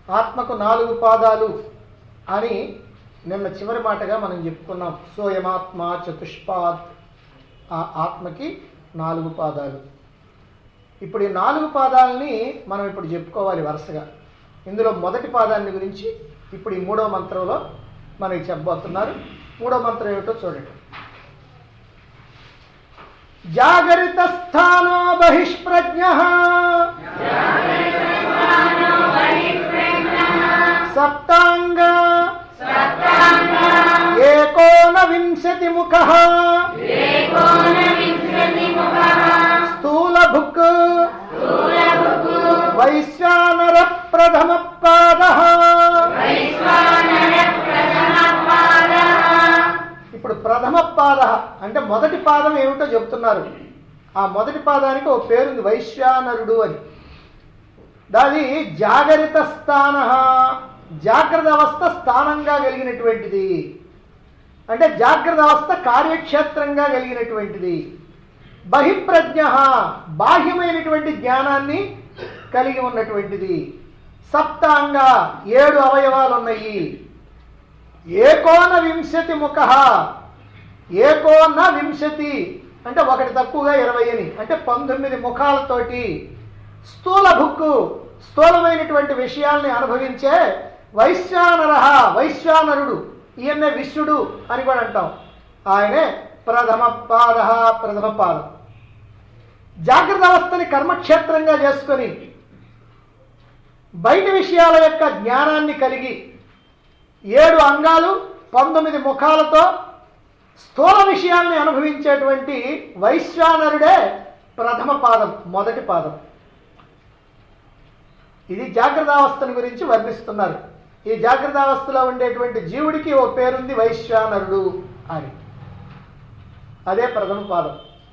ఆత్మకు నాలుగు పాదాలు అని నిన్న చివరి మాటగా మనం చెప్పుకున్నాం సోయమాత్మ చతుష్పాద్ ఆ ఆత్మకి నాలుగు పాదాలు ఇప్పుడు ఈ నాలుగు పాదాలని మనం ఇప్పుడు చెప్పుకోవాలి వరుసగా ఇందులో మొదటి పాదాన్ని గురించి ఇప్పుడు ఈ మూడో మంత్రంలో మనకి చెప్పబోతున్నారు మూడో మంత్రం ఏమిటో చూడండి జాగరిత స్థానో బహిష్ప్రజ్ఞ సప్తాంగ ఏకోన వింశతి ముఖ స్థూల భుక్ వైశ్వానర ప్రథమ పాద ఇప్పుడు ప్రథమ పాద అంటే మొదటి పాదం ఏమిటో చెప్తున్నారు ఆ మొదటి పాదానికి ఒక పేరుంది వైశ్వానరుడు అని దాని జాగరిత స్థాన జాగ్రత్త అవస్థ స్థానంగా కలిగినటువంటిది అంటే జాగ్రత్త అవస్థ కార్యక్షేత్రంగా కలిగినటువంటిది బహిప్రజ్ఞ బాహ్యమైనటువంటి జ్ఞానాన్ని కలిగి ఉన్నటువంటిది సప్తాంగ ఏడు అవయవాలు ఉన్నాయి ఏకోన వింశతి ముఖ ఏకోన వింశతి అంటే ఒకటి తక్కువగా ఇరవై అని అంటే పంతొమ్మిది ముఖాలతోటి స్థూల భుక్కు స్థూలమైనటువంటి విషయాల్ని అనుభవించే వైశ్వానర వైశ్వానరుడు ఈయన్నే విశ్వడు అని కూడా అంటాం ఆయనే ప్రథమ పాద ప్రథమ పాదం జాగ్రత్త అవస్థని కర్మక్షేత్రంగా చేసుకొని బయట విషయాల యొక్క జ్ఞానాన్ని కలిగి ఏడు అంగాలు పంతొమ్మిది ముఖాలతో స్థూల విషయాల్ని అనుభవించేటువంటి వైశ్వానరుడే ప్రథమ పాదం మొదటి పాదం ఇది జాగ్రత్త అవస్థని గురించి వర్ణిస్తున్నారు ఈ జాగ్రత్త అవస్థలో ఉండేటువంటి జీవుడికి ఓ పేరుంది వైశ్వానరుడు అని అదే ప్రథమ పాదం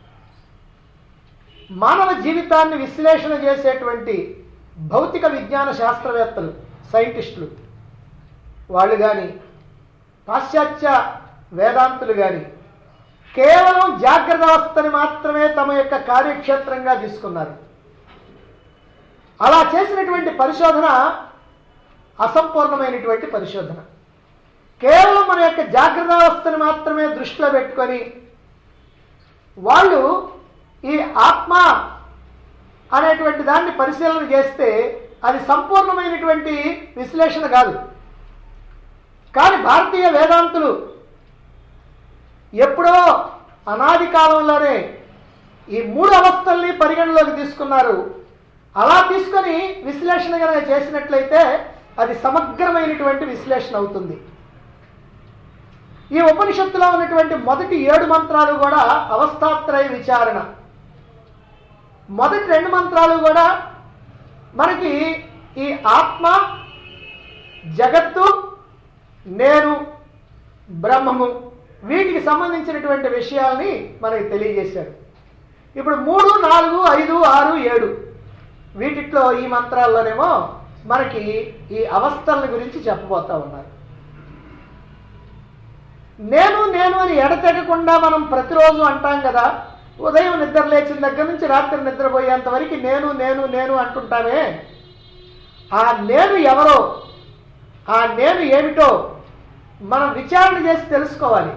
మానవ జీవితాన్ని విశ్లేషణ చేసేటువంటి భౌతిక విజ్ఞాన శాస్త్రవేత్తలు సైంటిస్టులు వాళ్ళు కానీ పాశ్చాత్య వేదాంతులు కానీ కేవలం జాగ్రత్త అవస్థని మాత్రమే తమ యొక్క కార్యక్షేత్రంగా తీసుకున్నారు అలా చేసినటువంటి పరిశోధన అసంపూర్ణమైనటువంటి పరిశోధన కేవలం మన యొక్క జాగ్రత్త అవస్థని మాత్రమే దృష్టిలో పెట్టుకొని వాళ్ళు ఈ ఆత్మ అనేటువంటి దాన్ని పరిశీలన చేస్తే అది సంపూర్ణమైనటువంటి విశ్లేషణ కాదు కానీ భారతీయ వేదాంతులు ఎప్పుడో అనాది కాలంలోనే ఈ మూడు అవస్థల్ని పరిగణలోకి తీసుకున్నారు అలా తీసుకొని విశ్లేషణ కనుక చేసినట్లయితే అది సమగ్రమైనటువంటి విశ్లేషణ అవుతుంది ఈ ఉపనిషత్తులో ఉన్నటువంటి మొదటి ఏడు మంత్రాలు కూడా అవస్థాత్రయ విచారణ మొదటి రెండు మంత్రాలు కూడా మనకి ఈ ఆత్మ జగత్తు నేను బ్రహ్మము వీటికి సంబంధించినటువంటి విషయాల్ని మనకి తెలియజేశారు ఇప్పుడు మూడు నాలుగు ఐదు ఆరు ఏడు వీటిట్లో ఈ మంత్రాల్లోనేమో మనకి ఈ అవస్థల గురించి చెప్పబోతా ఉన్నారు నేను నేను అని ఎడతెగకుండా మనం ప్రతిరోజు అంటాం కదా ఉదయం నిద్ర లేచిన దగ్గర నుంచి రాత్రి నిద్రపోయేంత వరకు నేను నేను నేను అంటుంటామే ఆ నేను ఎవరో ఆ నేను ఏమిటో మనం విచారణ చేసి తెలుసుకోవాలి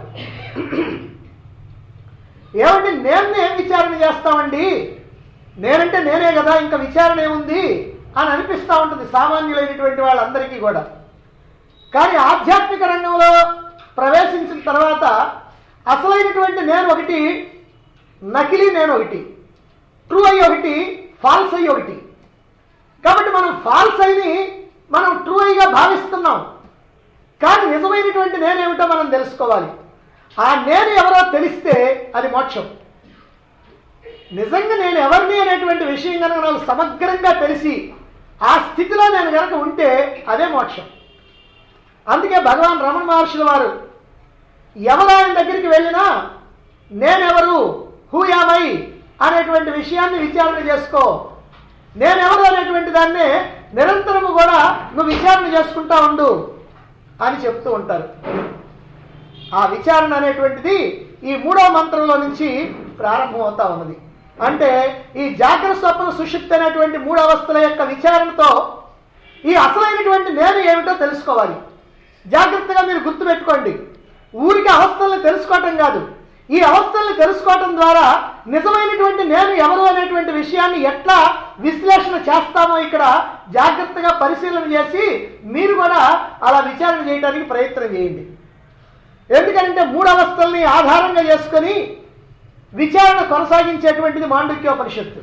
ఏమండి నేను ఏం విచారణ చేస్తామండి నేనంటే నేనే కదా ఇంకా విచారణ ఏముంది అని అనిపిస్తూ ఉంటుంది సామాన్యులైనటువంటి వాళ్ళందరికీ కూడా కానీ ఆధ్యాత్మిక రంగంలో ప్రవేశించిన తర్వాత అసలైనటువంటి నేను ఒకటి నకిలీ నేను ఒకటి ట్రూ అయ్యి ఒకటి ఫాల్స్ అయ్యి ఒకటి కాబట్టి మనం ఫాల్స్ అయిని మనం ట్రూ అయ్యిగా భావిస్తున్నాం కానీ నిజమైనటువంటి నేనేమిటో మనం తెలుసుకోవాలి ఆ నేను ఎవరో తెలిస్తే అది మోక్షం నిజంగా నేను ఎవరిని అనేటువంటి విషయం కనుక నాకు సమగ్రంగా తెలిసి ఆ స్థితిలో నేను కనుక ఉంటే అదే మోక్షం అందుకే భగవాన్ రమణ మహర్షుల వారు ఎవరాయన దగ్గరికి వెళ్ళినా నేనెవరు హూ యామై అనేటువంటి విషయాన్ని విచారణ చేసుకో నేనెవరు అనేటువంటి దాన్నే నిరంతరము కూడా నువ్వు విచారణ చేసుకుంటా ఉండు అని చెప్తూ ఉంటారు ఆ విచారణ అనేటువంటిది ఈ మూడో మంత్రంలో నుంచి ప్రారంభమవుతా ఉన్నది అంటే ఈ జాగ్రత్త స్వప్న సుషుప్తి అనేటువంటి మూడు అవస్థల యొక్క విచారణతో ఈ అసలైనటువంటి నేను ఏమిటో తెలుసుకోవాలి జాగ్రత్తగా మీరు గుర్తుపెట్టుకోండి ఊరికి అవస్థల్ని తెలుసుకోవటం కాదు ఈ అవస్థల్ని తెలుసుకోవటం ద్వారా నిజమైనటువంటి నేను ఎవరు అనేటువంటి విషయాన్ని ఎట్లా విశ్లేషణ చేస్తామో ఇక్కడ జాగ్రత్తగా పరిశీలన చేసి మీరు కూడా అలా విచారణ చేయడానికి ప్రయత్నం చేయండి ఎందుకంటే మూడు అవస్థల్ని ఆధారంగా చేసుకొని విచారణ కొనసాగించేటువంటిది మాండుక్యోపనిషత్తు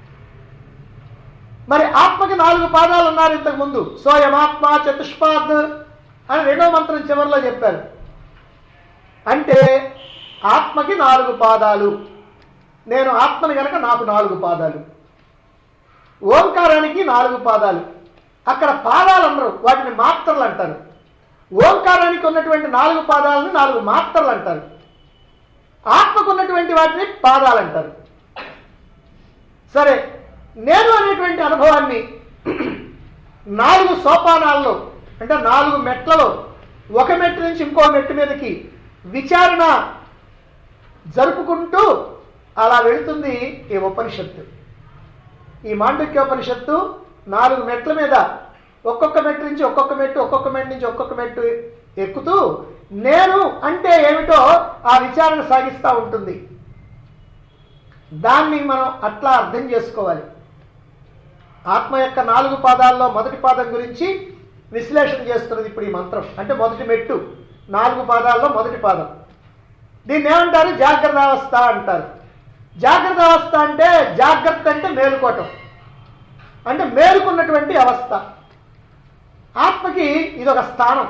మరి ఆత్మకి నాలుగు పాదాలు ఉన్నారు ఇంతకు ముందు సోయమాత్మ చతుష్పాద్ అని రెండో మంత్రం చివరిలో చెప్పారు అంటే ఆత్మకి నాలుగు పాదాలు నేను ఆత్మని గనక నాకు నాలుగు పాదాలు ఓంకారానికి నాలుగు పాదాలు అక్కడ పాదాలు అనరు వాటిని మాత్రలు అంటారు ఓంకారానికి ఉన్నటువంటి నాలుగు పాదాలను నాలుగు మాత్రలు అంటారు ఆత్మకు ఉన్నటువంటి వాటిని పాదాలు అంటారు సరే నేను అనేటువంటి అనుభవాన్ని నాలుగు సోపానాల్లో అంటే నాలుగు మెట్లలో ఒక మెట్టు నుంచి ఇంకో మెట్టు మీదకి విచారణ జరుపుకుంటూ అలా వెళుతుంది ఈ ఉపనిషత్తు ఈ మాండక్యోపనిషత్తు నాలుగు మెట్ల మీద ఒక్కొక్క మెట్టు నుంచి ఒక్కొక్క మెట్టు ఒక్కొక్క మెట్టు నుంచి ఒక్కొక్క మెట్టు ఎక్కుతూ నేను అంటే ఏమిటో ఆ విచారణ సాగిస్తూ ఉంటుంది దాన్ని మనం అట్లా అర్థం చేసుకోవాలి ఆత్మ యొక్క నాలుగు పాదాల్లో మొదటి పాదం గురించి విశ్లేషణ చేస్తున్నది ఇప్పుడు ఈ మంత్రం అంటే మొదటి మెట్టు నాలుగు పాదాల్లో మొదటి పాదం దీన్ని ఏమంటారు జాగ్రత్త అవస్థ అంటారు జాగ్రత్త అవస్థ అంటే జాగ్రత్త అంటే మేలుకోవటం అంటే మేలుకున్నటువంటి అవస్థ ఆత్మకి ఇదొక స్థానం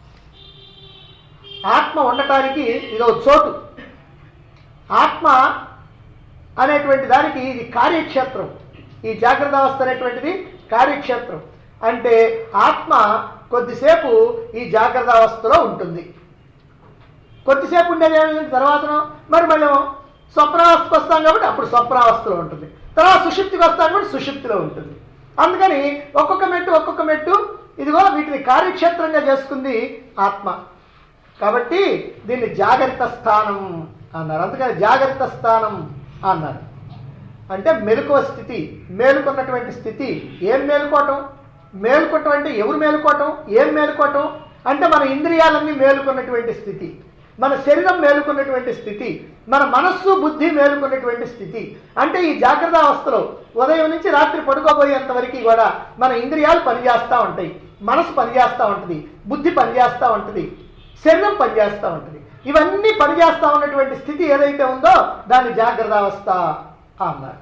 ఆత్మ ఉండటానికి ఇదొక చోటు ఆత్మ అనేటువంటి దానికి ఇది కార్యక్షేత్రం ఈ జాగ్రత్త అవస్థ అనేటువంటిది కార్యక్షేత్రం అంటే ఆత్మ కొద్దిసేపు ఈ జాగ్రత్త అవస్థలో ఉంటుంది కొద్దిసేపు ఉండేది ఏమైంది తర్వాతనో మరి మళ్ళీ స్వప్నావస్థకు వస్తాం కాబట్టి అప్పుడు స్వప్నావస్థలో ఉంటుంది తర్వాత సుషుప్తికి వస్తాం కాబట్టి సుషుప్తిలో ఉంటుంది అందుకని ఒక్కొక్క మెట్టు ఒక్కొక్క మెట్టు ఇదిగో వీటిని కార్యక్షేత్రంగా చేసుకుంది ఆత్మ కాబట్టి దీన్ని జాగ్రత్త స్థానం అన్నారు అందుకని జాగ్రత్త స్థానం అన్నారు అంటే మెలకువ స్థితి మేలుకున్నటువంటి స్థితి ఏం మేలుకోవటం మేలుకోవటం అంటే ఎవరు మేలుకోవటం ఏం మేలుకోవటం అంటే మన ఇంద్రియాలన్నీ మేలుకున్నటువంటి స్థితి మన శరీరం మేలుకున్నటువంటి స్థితి మన మనస్సు బుద్ధి మేలుకున్నటువంటి స్థితి అంటే ఈ జాగ్రత్త అవస్థలో ఉదయం నుంచి రాత్రి పడుకోబోయేంత వరకు కూడా మన ఇంద్రియాలు పనిచేస్తూ ఉంటాయి మనసు పనిచేస్తూ ఉంటుంది బుద్ధి పనిచేస్తూ ఉంటుంది శరీరం పనిచేస్తూ ఉంటుంది ఇవన్నీ పనిచేస్తూ ఉన్నటువంటి స్థితి ఏదైతే ఉందో దాన్ని జాగ్రత్త అవస్థ అన్నారు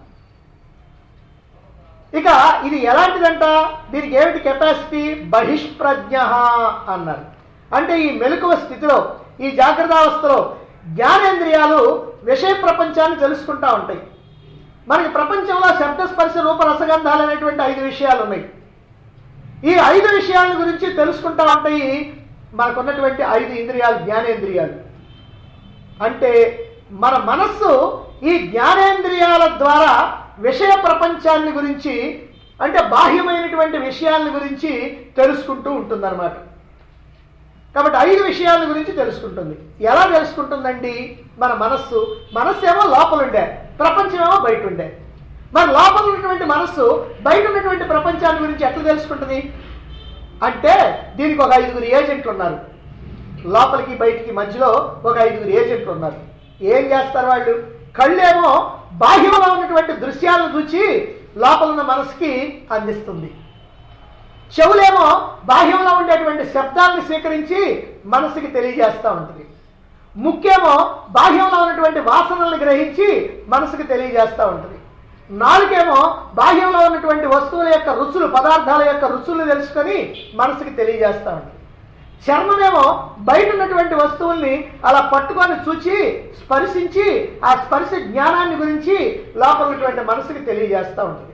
ఇక ఇది ఎలాంటిదంట దీనికి ఏమిటి కెపాసిటీ బహిష్ప్రజ్ఞ అన్నారు అంటే ఈ మెలకువ స్థితిలో ఈ జాగ్రత్త అవస్థలో జ్ఞానేంద్రియాలు విషయ ప్రపంచాన్ని తెలుసుకుంటా ఉంటాయి మనకి ప్రపంచంలో శబ్దస్పర్శ రూప రసగంధాలు అనేటువంటి ఐదు విషయాలు ఉన్నాయి ఈ ఐదు విషయాల గురించి తెలుసుకుంటా ఉంటాయి మనకున్నటువంటి ఐదు ఇంద్రియాలు జ్ఞానేంద్రియాలు అంటే మన మనస్సు ఈ జ్ఞానేంద్రియాల ద్వారా విషయ ప్రపంచాన్ని గురించి అంటే బాహ్యమైనటువంటి విషయాల గురించి తెలుసుకుంటూ ఉంటుందన్నమాట కాబట్టి ఐదు విషయాల గురించి తెలుసుకుంటుంది ఎలా తెలుసుకుంటుందండి మన మనస్సు మనస్సు ఏమో లోపల ఉండే ప్రపంచం ఏమో బయట ఉండే మన లోపల ఉన్నటువంటి మనస్సు బయట ఉన్నటువంటి ప్రపంచాన్ని గురించి ఎట్లా తెలుసుకుంటుంది అంటే దీనికి ఒక ఐదుగురు ఏజెంట్లు ఉన్నారు లోపలికి బయటికి మధ్యలో ఒక ఐదుగురు ఏజెంట్లు ఉన్నారు ఏం చేస్తారు వాళ్ళు కళ్ళేమో బాహ్యంలో ఉన్నటువంటి దృశ్యాలను చూచి లోపల ఉన్న మనసుకి అందిస్తుంది చెవులేమో బాహ్యంలో ఉండేటువంటి శబ్దాలను స్వీకరించి మనసుకి తెలియజేస్తూ ఉంటుంది ముఖ్యేమో బాహ్యంలో ఉన్నటువంటి వాసనల్ని గ్రహించి మనసుకి తెలియజేస్తూ ఉంటుంది నాలుగేమో బాహ్యంలో ఉన్నటువంటి వస్తువుల యొక్క రుచులు పదార్థాల యొక్క రుచులు తెలుసుకొని మనసుకి తెలియజేస్తూ ఉంటుంది చర్మమేమో బయట ఉన్నటువంటి వస్తువుల్ని అలా పట్టుకొని చూచి స్పర్శించి ఆ స్పర్శ జ్ఞానాన్ని గురించి లోపల ఉన్నటువంటి మనసుకి తెలియజేస్తూ ఉంటుంది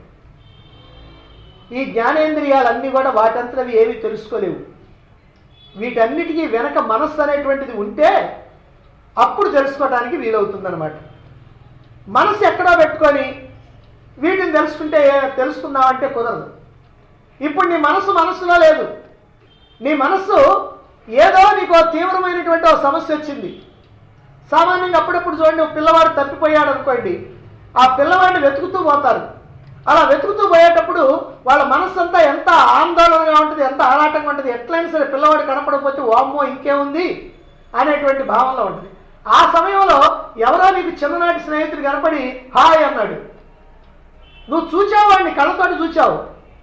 ఈ జ్ఞానేంద్రియాలన్నీ కూడా వాటంతరవి ఏవి తెలుసుకోలేవు వీటన్నిటికీ వెనక మనస్సు అనేటువంటిది ఉంటే అప్పుడు తెలుసుకోవడానికి వీలవుతుందన్నమాట మనసు ఎక్కడో పెట్టుకొని వీటిని తెలుసుకుంటే తెలుసుకుందామంటే కుదరదు ఇప్పుడు నీ మనసు మనసులో లేదు నీ మనస్సు ఏదో నీకు ఓ తీవ్రమైనటువంటి ఒక సమస్య వచ్చింది సామాన్యంగా అప్పుడప్పుడు చూడండి ఒక పిల్లవాడు తప్పిపోయాడు అనుకోండి ఆ పిల్లవాడిని వెతుకుతూ పోతారు అలా వెతుకుతూ పోయేటప్పుడు వాళ్ళ మనస్సంతా ఎంత ఆందోళనగా ఉంటుంది ఎంత ఆరాటంగా ఉంటుంది ఎట్లయినా సరే పిల్లవాడు కనపడకపోతే వామ్మో ఇంకేముంది అనేటువంటి భావంలో ఉంటుంది ఆ సమయంలో ఎవరో నీకు చిన్ననాటి స్నేహితుడు కనపడి హాయ్ అన్నాడు నువ్వు చూచావు వాడిని కళ్ళతోటి చూచావు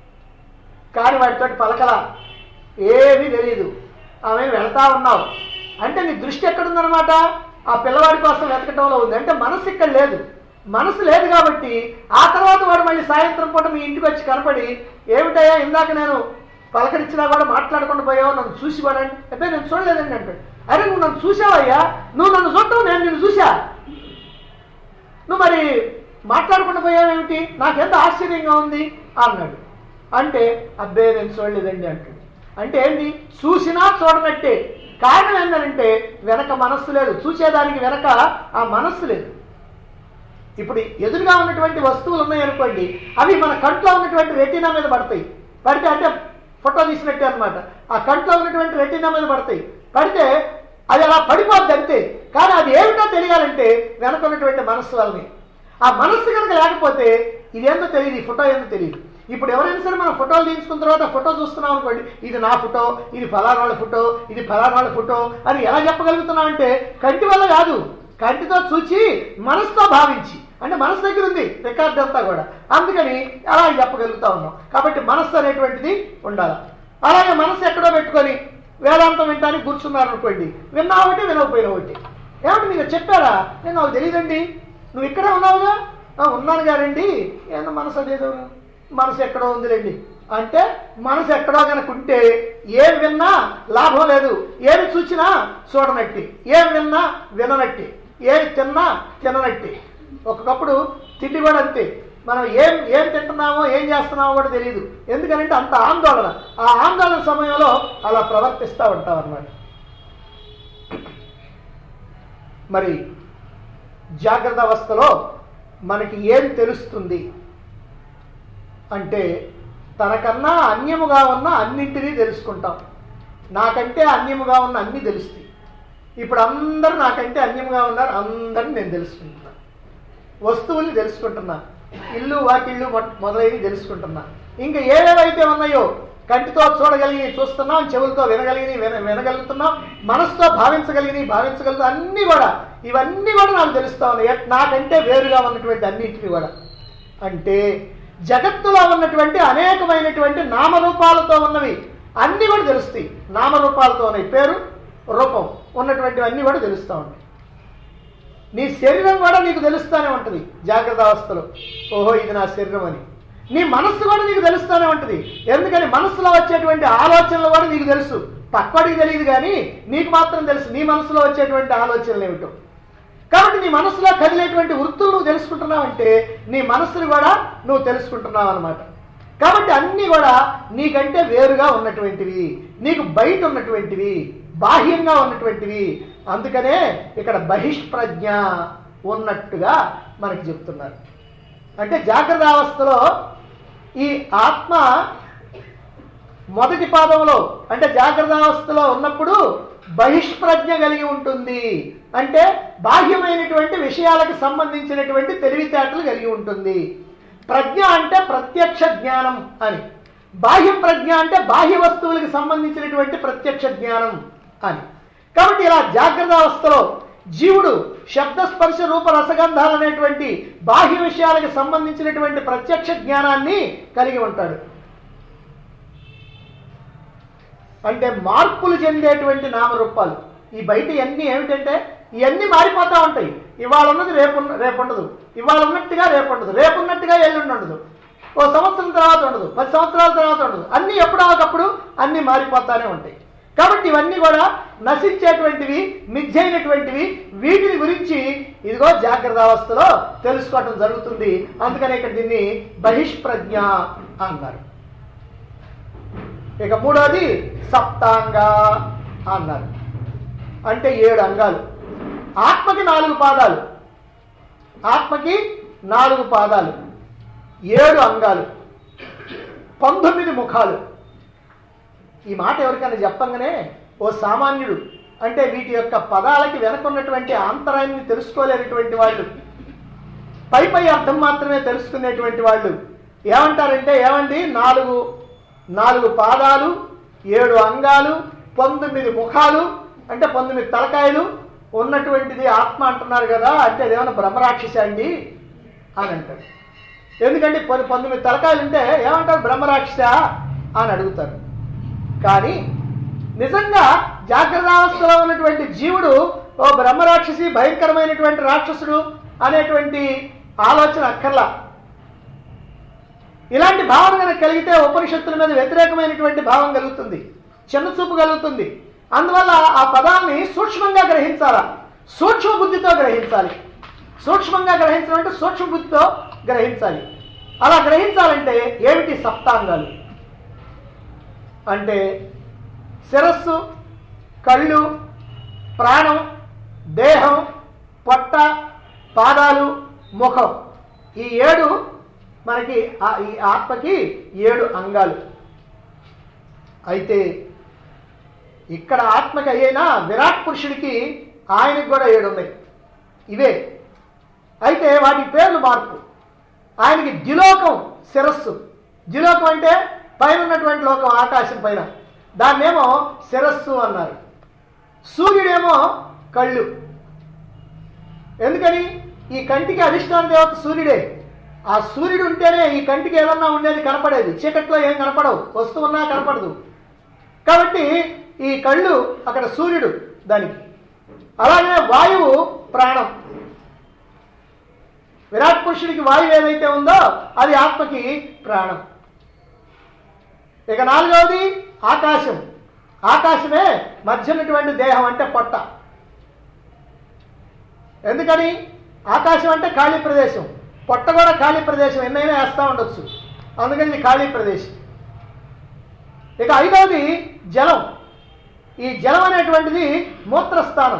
కానీ వాడితోటి పలకల ఏమీ తెలియదు ఆమె వెళ్తా ఉన్నావు అంటే నీ దృష్టి ఎక్కడుందనమాట ఆ పిల్లవాడి కోసం వెతకటంలో ఉంది అంటే మనసు ఇక్కడ లేదు మనసు లేదు కాబట్టి ఆ తర్వాత వాడు మళ్ళీ సాయంత్రం పూట మీ ఇంటికి వచ్చి కనపడి ఏమిటయ్యా ఇందాక నేను పలకరించినా కూడా మాట్లాడకుండా పోయావు నన్ను చూసి వాడండి అంటే నేను చూడలేదండి అంటాడు అరే నువ్వు నన్ను చూసావయ్యా నువ్వు నన్ను చూడటం నేను నిన్ను చూసా నువ్వు మరి మాట్లాడకుండా పోయావేమిటి నాకెంత ఆశ్చర్యంగా ఉంది అన్నాడు అంటే అబ్బే నేను చూడలేదండి అంటాడు అంటే ఏంటి చూసినా చూడనట్టే కారణం ఏంటంటే వెనక మనస్సు లేదు చూసేదానికి వెనక ఆ మనస్సు లేదు ఇప్పుడు ఎదురుగా ఉన్నటువంటి వస్తువులు ఉన్నాయనుకోండి అవి మన కంట్లో ఉన్నటువంటి రెటీనా మీద పడతాయి పడితే అంటే ఫోటో తీసినట్టే అన్నమాట ఆ కంట్లో ఉన్నటువంటి రెటీనా మీద పడతాయి పడితే అది అలా పడిపోద్ది అంతే కానీ అది ఏమిటో తెలియాలంటే వెనక ఉన్నటువంటి మనస్సు వల్లనే ఆ మనస్సు కనుక లేకపోతే ఇదేందో తెలియదు ఈ ఫోటో ఏందో తెలియదు ఇప్పుడు ఎవరైనా సరే మనం ఫోటోలు తీసుకున్న తర్వాత ఫోటో చూస్తున్నాం అనుకోండి ఇది నా ఫోటో ఇది ఫలానా వాళ్ళ ఫోటో ఇది ఫలానా వాళ్ళ ఫోటో అని ఎలా చెప్పగలుగుతున్నాం అంటే కంటి వల్ల కాదు కంటితో చూచి మనసుతో భావించి అంటే మనసు దగ్గర ఉంది రికార్డ్ అంతా కూడా అందుకని అలా చెప్పగలుగుతా ఉన్నాం కాబట్టి మనస్సు అనేటువంటిది ఉండాలి అలాగే మనసు ఎక్కడో పెట్టుకొని వేదాంతం వినడానికి కూర్చున్నారు అనుకోండి విన్నా ఒకటి వినకపోయినా ఒకటి ఏమంటే మీకు చెప్పారా నేను నాకు తెలియదండి నువ్వు ఇక్కడే ఉన్నావుగా "ఆ, ఉన్నాను గారండి ఏందో మనసు అదేదో మనసు ఎక్కడో ఉందిలేండి అంటే మనసు ఎక్కడో కనుక ఉంటే ఏం విన్నా లాభం లేదు ఏమి చూచినా చూడనట్టి ఏం విన్నా విననట్టి ఏమి తిన్నా తిననట్టి ఒకప్పుడు తిండి కూడా అంతే మనం ఏం ఏం తింటున్నామో ఏం చేస్తున్నామో కూడా తెలియదు ఎందుకంటే అంత ఆందోళన ఆ ఆందోళన సమయంలో అలా ప్రవర్తిస్తూ ఉంటాం అన్నమాట మరి జాగ్రత్త అవస్థలో మనకి ఏం తెలుస్తుంది అంటే తనకన్నా అన్యముగా ఉన్న అన్నింటినీ తెలుసుకుంటాం నాకంటే అన్యముగా ఉన్న అన్ని తెలుస్తాయి ఇప్పుడు అందరూ నాకంటే అన్యముగా ఉన్నారు అందరిని నేను తెలుసుకుంటున్నా వస్తువుల్ని తెలుసుకుంటున్నా ఇల్లు వాకిళ్ళు మొ- మొదలైనవి తెలుసుకుంటున్నా ఇంకా ఏవేవైతే ఉన్నాయో కంటితో చూడగలిగి చూస్తున్నాం చెవులతో వినగలిగి విన వినగలుగుతున్నాం మనసుతో భావించగలిగి భావించగలుగుతాం అన్నీ కూడా ఇవన్నీ కూడా నాకు తెలుస్తా ఉన్నాయి ఎట్- నాకంటే వేరుగా ఉన్నటువంటి అన్నింటినీ కూడా అంటే జగత్తులో ఉన్నటువంటి అనేకమైనటువంటి నామరూపాలతో ఉన్నవి అన్నీ కూడా తెలుస్తాయి నామరూపాలతో ఉన్నాయి పేరు రూపం ఉన్నటువంటివన్నీ కూడా తెలుస్తూ ఉంటాయి నీ శరీరం కూడా నీకు తెలుస్తూనే ఉంటుంది జాగ్రత్త అవస్థలో ఓహో ఇది నా శరీరం అని నీ మనస్సు కూడా నీకు తెలుస్తూనే ఉంటుంది ఎందుకని మనస్సులో వచ్చేటువంటి ఆలోచనలు కూడా నీకు తెలుసు పక్కడికి తెలియదు కానీ నీకు మాత్రం తెలుసు నీ మనసులో వచ్చేటువంటి ఆలోచనలు ఏమిటో కాబట్టి నీ మనసులో కదిలేటువంటి వృత్తులు నువ్వు తెలుసుకుంటున్నావంటే నీ మనస్సును కూడా నువ్వు తెలుసుకుంటున్నావు అనమాట కాబట్టి అన్నీ కూడా నీకంటే వేరుగా ఉన్నటువంటివి నీకు బయట ఉన్నటువంటివి బాహ్యంగా ఉన్నటువంటివి అందుకనే ఇక్కడ బహిష్ప్రజ్ఞ ఉన్నట్టుగా మనకి చెప్తున్నారు అంటే జాగ్రత్త అవస్థలో ఈ ఆత్మ మొదటి పాదంలో అంటే జాగ్రత్త అవస్థలో ఉన్నప్పుడు బహిష్ప్రజ్ఞ కలిగి ఉంటుంది అంటే బాహ్యమైనటువంటి విషయాలకు సంబంధించినటువంటి తెలివితేటలు కలిగి ఉంటుంది ప్రజ్ఞ అంటే ప్రత్యక్ష జ్ఞానం అని బాహ్య ప్రజ్ఞ అంటే బాహ్య వస్తువులకు సంబంధించినటువంటి ప్రత్యక్ష జ్ఞానం అని కాబట్టి ఇలా జాగ్రత్త అవస్థలో జీవుడు శబ్ద స్పర్శ రూప రసగంధాలు అనేటువంటి బాహ్య విషయాలకు సంబంధించినటువంటి ప్రత్యక్ష జ్ఞానాన్ని కలిగి ఉంటాడు అంటే మార్పులు చెందేటువంటి నామరూపాలు ఈ బయట ఇవన్నీ ఏమిటంటే ఇవన్నీ మారిపోతూ ఉంటాయి ఇవాళ ఉన్నది రేపు రేపు ఉండదు ఇవాళ ఉన్నట్టుగా రేపు ఉండదు రేపు ఉన్నట్టుగా ఎల్లుండి ఉండదు ఓ సంవత్సరం తర్వాత ఉండదు పది సంవత్సరాల తర్వాత ఉండదు అన్నీ ఎప్పుడో ఒకప్పుడు అన్నీ మారిపోతానే ఉంటాయి కాబట్టి ఇవన్నీ కూడా నశించేటువంటివి మిథ్యైనటువంటివి వీటిని గురించి ఇదిగో జాగ్రత్త అవస్థలో తెలుసుకోవటం జరుగుతుంది అందుకని ఇక్కడ దీన్ని బహిష్ప్రజ్ఞ అన్నారు ఇక మూడోది సప్తాంగ అన్నారు అంటే ఏడు అంగాలు ఆత్మకి నాలుగు పాదాలు ఆత్మకి నాలుగు పాదాలు ఏడు అంగాలు పంతొమ్మిది ముఖాలు ఈ మాట ఎవరికైనా చెప్పంగానే ఓ సామాన్యుడు అంటే వీటి యొక్క పదాలకి వెనకున్నటువంటి ఆంతరాన్ని తెలుసుకోలేనటువంటి వాళ్ళు పై పై అర్థం మాత్రమే తెలుసుకునేటువంటి వాళ్ళు ఏమంటారంటే ఏమండి నాలుగు నాలుగు పాదాలు ఏడు అంగాలు పంతొమ్మిది ముఖాలు అంటే పంతొమ్మిది తలకాయలు ఉన్నటువంటిది ఆత్మ అంటున్నారు కదా అంటే అదేమన్నా బ్రహ్మరాక్షసి అండి అని అంటాడు ఎందుకంటే పది పంతొమ్మిది తలకాయలు ఉంటే ఏమంటారు బ్రహ్మరాక్షస అని అడుగుతారు కానీ నిజంగా జాగ్రత్తావస్థలో ఉన్నటువంటి జీవుడు ఓ బ్రహ్మరాక్షసి భయంకరమైనటువంటి రాక్షసుడు అనేటువంటి ఆలోచన అక్కర్లా ఇలాంటి భావన కనుక కలిగితే ఉపనిషత్తుల మీద వ్యతిరేకమైనటువంటి భావం కలుగుతుంది చిన్న చూపు కలుగుతుంది అందువల్ల ఆ పదాన్ని సూక్ష్మంగా గ్రహించాలా సూక్ష్మ బుద్ధితో గ్రహించాలి సూక్ష్మంగా గ్రహించడం అంటే సూక్ష్మ బుద్ధితో గ్రహించాలి అలా గ్రహించాలంటే ఏమిటి సప్తాంగాలు అంటే శిరస్సు కళ్ళు ప్రాణం దేహం పొట్ట పాదాలు ముఖం ఈ ఏడు మనకి ఆ- ఈ ఆత్మకి ఏడు అంగాలు అయితే ఇక్కడ ఆత్మకి అయినా విరాట్ పురుషుడికి ఆయనకి కూడా ఏడు ఉన్నాయి ఇవే అయితే వాటి పేర్లు మార్పు ఆయనకి ద్యులోకం శిరస్సు ద్యులోకం అంటే పైన ఉన్నటువంటి లోకం ఆకాశం పైన దాన్నేమో శిరస్సు అన్నారు సూర్యుడేమో కళ్ళు ఎందుకని ఈ కంటికి అధిష్టాన దేవత సూర్యుడే ఆ సూర్యుడు ఉంటేనే ఈ కంటికి ఏదన్నా ఉండేది కనపడేది చీకట్లో ఏం కనపడవు వస్తువున్నా కనపడదు కాబట్టి ఈ కళ్ళు అక్కడ సూర్యుడు దానికి అలాగే వాయువు ప్రాణం విరాట్ పురుషుడికి వాయువు ఏదైతే ఉందో అది ఆత్మకి ప్రాణం ఇక నాలుగవది ఆకాశం ఆకాశమే మధ్య ఉన్నటువంటి దేహం అంటే పొట్ట ఎందుకని ఆకాశం అంటే ఖాళీ ప్రదేశం పొట్ట కూడా ఖాళీ ప్రదేశం ఎన్నైనా వేస్తూ ఉండొచ్చు అందుకని ఇది ఖాళీ ప్రదేశం ఇక ఐదవది జలం ఈ జలం అనేటువంటిది మూత్రస్థానం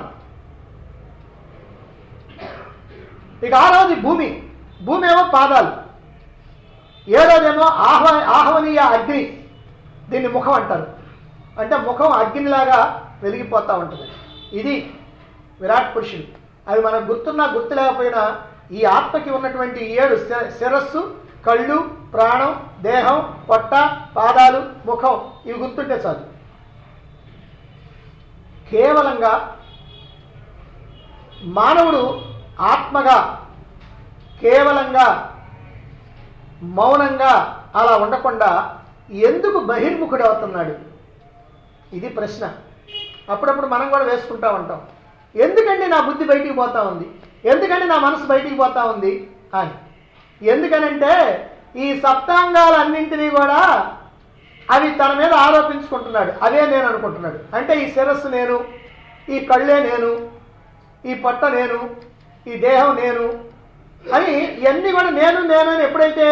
ఇక ఆరవది భూమి భూమి ఏమో పాదాలు ఏడోదేమో ఆహ్వ ఆహ్వనీయ అగ్ని దీన్ని ముఖం అంటారు అంటే ముఖం అగ్నిలాగా వెలిగిపోతూ ఉంటుంది ఇది విరాట్ పురుషుడు అవి మనకు గుర్తున్నా గుర్తు లేకపోయినా ఈ ఆత్మకి ఉన్నటువంటి ఏడు శి- శిరస్సు కళ్ళు ప్రాణం దేహం పొట్ట పాదాలు ముఖం ఇవి గుర్తుంటే చాలు కేవలంగా మానవుడు ఆత్మగా కేవలంగా మౌనంగా అలా ఉండకుండా ఎందుకు బహిర్ముఖుడు అవుతున్నాడు ఇది ప్రశ్న అప్పుడప్పుడు మనం కూడా వేసుకుంటా ఉంటాం ఎందుకండి నా బుద్ధి బయటికి పోతా ఉంది ఎందుకండి నా మనసు బయటికి పోతా ఉంది అని ఎందుకనంటే ఈ సప్తాంగాలన్నింటినీ కూడా అవి తన మీద ఆరోపించుకుంటున్నాడు అవే నేను అనుకుంటున్నాడు అంటే ఈ శిరస్సు నేను ఈ కళ్ళే నేను ఈ పొట్ట నేను ఈ దేహం నేను అని ఇవన్నీ కూడా నేను నేను అని ఎప్పుడైతే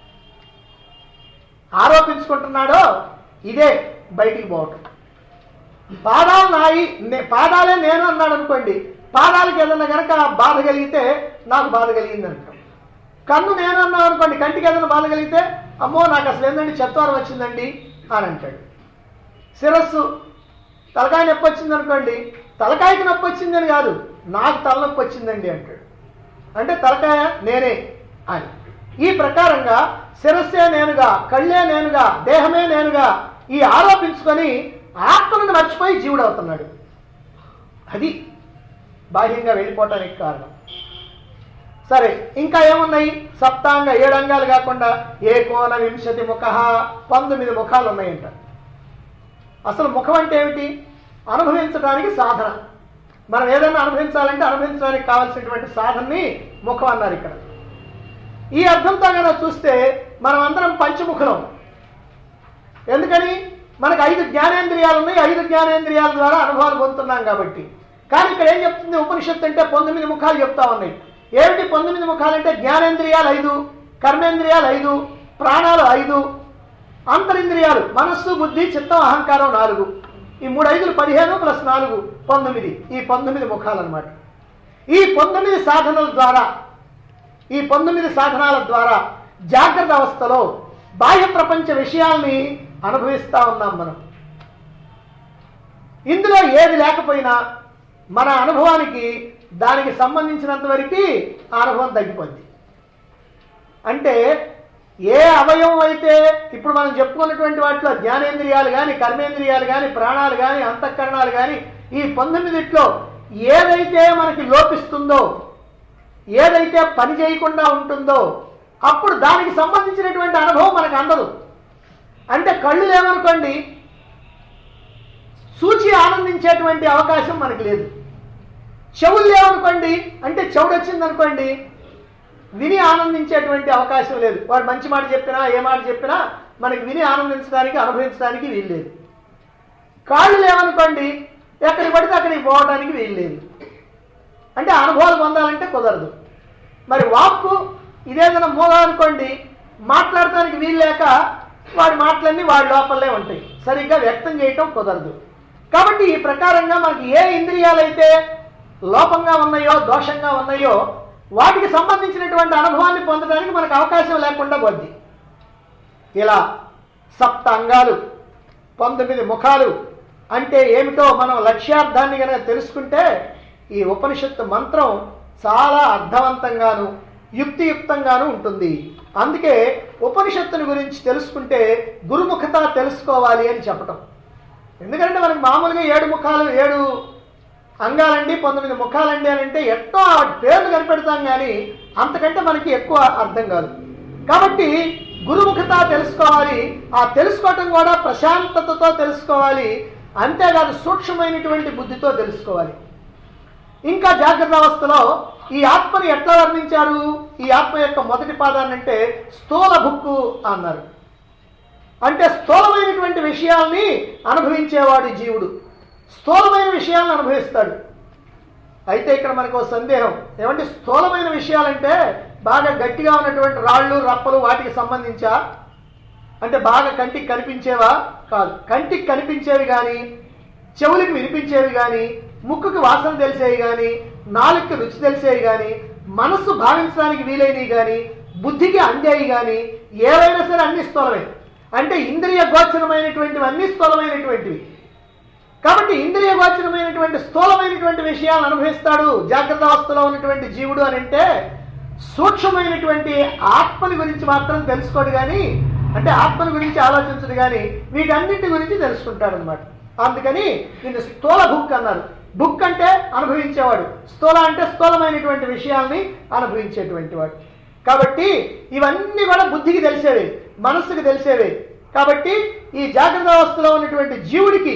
ఆరోపించుకుంటున్నాడో ఇదే బయటికి పోవటం పాదాలు నాయి నే- పాదాలే నేను అన్నాడు అనుకోండి పాదాలకి ఏదన్నా కనుక బాధ కలిగితే నాకు బాధ కలిగింది అంటాం కన్ను నేను అన్నాను అనుకోండి కంటికి ఏదైనా బాధ కలిగితే అమ్మో నాకు అసలు ఏందండి చెత్వారం వచ్చిందండి అని అంటాడు శిరస్సు తలకాయ నొప్పి వచ్చింది అనుకోండి తలకాయకి నొప్పి వచ్చిందని కాదు నాకు తలనొప్పి వచ్చిందండి అంటాడు అంటే తలకాయ నేనే అని ఈ ప్రకారంగా శిరస్సే నేనుగా కళ్ళే నేనుగా దేహమే నేనుగా ఈ ఆరోపించుకొని ఆత్మను మర్చిపోయి జీవుడు అవుతున్నాడు అది బాహ్యంగా వెళ్ళిపోవటానికి కారణం సరే ఇంకా ఏమున్నాయి సప్తాంగ ఏడు అంగాలు కాకుండా ఏకోన వింశతి ముఖ పంతొమ్మిది ముఖాలు ఉన్నాయంట అసలు ముఖం అంటే ఏమిటి అనుభవించడానికి సాధన మనం ఏదైనా అనుభవించాలంటే అనుభవించడానికి కావాల్సినటువంటి సాధనని ముఖం అన్నారు ఇక్కడ ఈ అర్థంతో కనుక చూస్తే మనం అందరం పంచముఖులం ఎందుకని మనకు ఐదు జ్ఞానేంద్రియాలు ఉన్నాయి ఐదు జ్ఞానేంద్రియాల ద్వారా అనుభవాలు పొందుతున్నాం కాబట్టి కానీ ఇక్కడ ఏం చెప్తుంది ఉపనిషత్తు అంటే పంతొమ్మిది ముఖాలు చెప్తా ఉన్నాయి ఏమిటి పంతొమ్మిది ముఖాలు అంటే జ్ఞానేంద్రియాలు ఐదు కర్మేంద్రియాలు ఐదు ప్రాణాలు ఐదు అంతరింద్రియాలు మనస్సు బుద్ధి చిత్తం అహంకారం నాలుగు ఈ మూడు ఐదులు పదిహేను ప్లస్ నాలుగు పంతొమ్మిది ఈ పంతొమ్మిది ముఖాలు అన్నమాట ఈ పంతొమ్మిది సాధనల ద్వారా ఈ పంతొమ్మిది సాధనాల ద్వారా జాగ్రత్త అవస్థలో బాహ్య ప్రపంచ విషయాల్ని అనుభవిస్తా ఉన్నాం మనం ఇందులో ఏది లేకపోయినా మన అనుభవానికి దానికి సంబంధించినంత వరకు ఆ అనుభవం తగ్గిపోద్ది అంటే ఏ అవయవం అయితే ఇప్పుడు మనం చెప్పుకున్నటువంటి వాటిలో జ్ఞానేంద్రియాలు కానీ కర్మేంద్రియాలు కానీ ప్రాణాలు కానీ అంతఃకరణాలు కానీ ఈ పంతొమ్మిదిట్లో ఏదైతే మనకి లోపిస్తుందో ఏదైతే పని చేయకుండా ఉంటుందో అప్పుడు దానికి సంబంధించినటువంటి అనుభవం మనకు అందదు అంటే కళ్ళు లేవనుకోండి సూచి ఆనందించేటువంటి అవకాశం మనకు లేదు చెవులు లేవనుకోండి అంటే చెవుడు వచ్చిందనుకోండి విని ఆనందించేటువంటి అవకాశం లేదు వాడు మంచి మాట చెప్పినా ఏ మాట చెప్పినా మనకి విని ఆనందించడానికి అనుభవించడానికి వీలు లేదు కాళ్ళు లేవనుకోండి ఎక్కడికి పడితే అక్కడికి పోవడానికి వీలు లేదు అంటే అనుభవాలు పొందాలంటే కుదరదు మరి వాక్కు ఇదేదైనా మూల అనుకోండి మాట్లాడటానికి వీలు లేక వాడి మాటలన్నీ వాడి లోపలే ఉంటాయి సరిగ్గా వ్యక్తం చేయటం కుదరదు కాబట్టి ఈ ప్రకారంగా మనకి ఏ ఇంద్రియాలైతే లోపంగా ఉన్నాయో దోషంగా ఉన్నాయో వాటికి సంబంధించినటువంటి అనుభవాన్ని పొందడానికి మనకు అవకాశం లేకుండా పోద్ది ఇలా సప్త అంగాలు పంతొమ్మిది ముఖాలు అంటే ఏమిటో మనం లక్ష్యార్థాన్ని కనుక తెలుసుకుంటే ఈ ఉపనిషత్తు మంత్రం చాలా అర్థవంతంగాను యుక్తియుక్తంగాను ఉంటుంది అందుకే ఉపనిషత్తుని గురించి తెలుసుకుంటే గురుముఖత తెలుసుకోవాలి అని చెప్పటం ఎందుకంటే మనకి మామూలుగా ఏడు ముఖాలు ఏడు అంగాలండి పంతొమ్మిది ముఖాలండి అని అంటే ఎట్టో వాటి పేర్లు కనిపెడతాం కానీ అంతకంటే మనకి ఎక్కువ అర్థం కాదు కాబట్టి గురుముఖత తెలుసుకోవాలి ఆ తెలుసుకోవటం కూడా ప్రశాంతతతో తెలుసుకోవాలి అంతేకాదు సూక్ష్మమైనటువంటి బుద్ధితో తెలుసుకోవాలి ఇంకా జాగ్రత్త అవస్థలో ఈ ఆత్మని ఎట్లా వర్ణించారు ఈ ఆత్మ యొక్క మొదటి పాదాన్ని అంటే స్థూల భుక్కు అన్నారు అంటే స్థూలమైనటువంటి విషయాల్ని అనుభవించేవాడు జీవుడు స్థూలమైన విషయాలను అనుభవిస్తాడు అయితే ఇక్కడ మనకు ఒక సందేహం ఏమంటే స్థూలమైన విషయాలంటే బాగా గట్టిగా ఉన్నటువంటి రాళ్ళు రప్పలు వాటికి సంబంధించా అంటే బాగా కంటికి కనిపించేవా కాదు కంటికి కనిపించేవి కానీ చెవులకి వినిపించేవి కానీ ముక్కుకి వాసన తెలిసేవి కానీ నాలుగుకి రుచి తెలిసేవి కానీ మనస్సు భావించడానికి వీలైనవి కానీ బుద్ధికి అందేవి కానీ ఏవైనా సరే అన్ని స్థూలమే అంటే ఇంద్రియ గోచరమైనటువంటివి అన్ని స్థూలమైనటువంటివి కాబట్టి ఇంద్రియ గోచరమైనటువంటి స్థూలమైనటువంటి విషయాలను అనుభవిస్తాడు జాగ్రత్త అవస్థలో ఉన్నటువంటి జీవుడు అని అంటే సూక్ష్మమైనటువంటి ఆత్మని గురించి మాత్రం తెలుసుకోడు కానీ అంటే ఆత్మని గురించి ఆలోచించడు కానీ వీటన్నింటి గురించి తెలుసుకుంటాడు అనమాట అందుకని దీన్ని స్థూల బుక్ అన్నారు బుక్ అంటే అనుభవించేవాడు స్థూల అంటే స్థూలమైనటువంటి విషయాల్ని అనుభవించేటువంటి వాడు కాబట్టి ఇవన్నీ కూడా బుద్ధికి తెలిసేవి మనస్సుకి తెలిసేవి కాబట్టి ఈ జాగ్రత్త అవస్థలో ఉన్నటువంటి జీవుడికి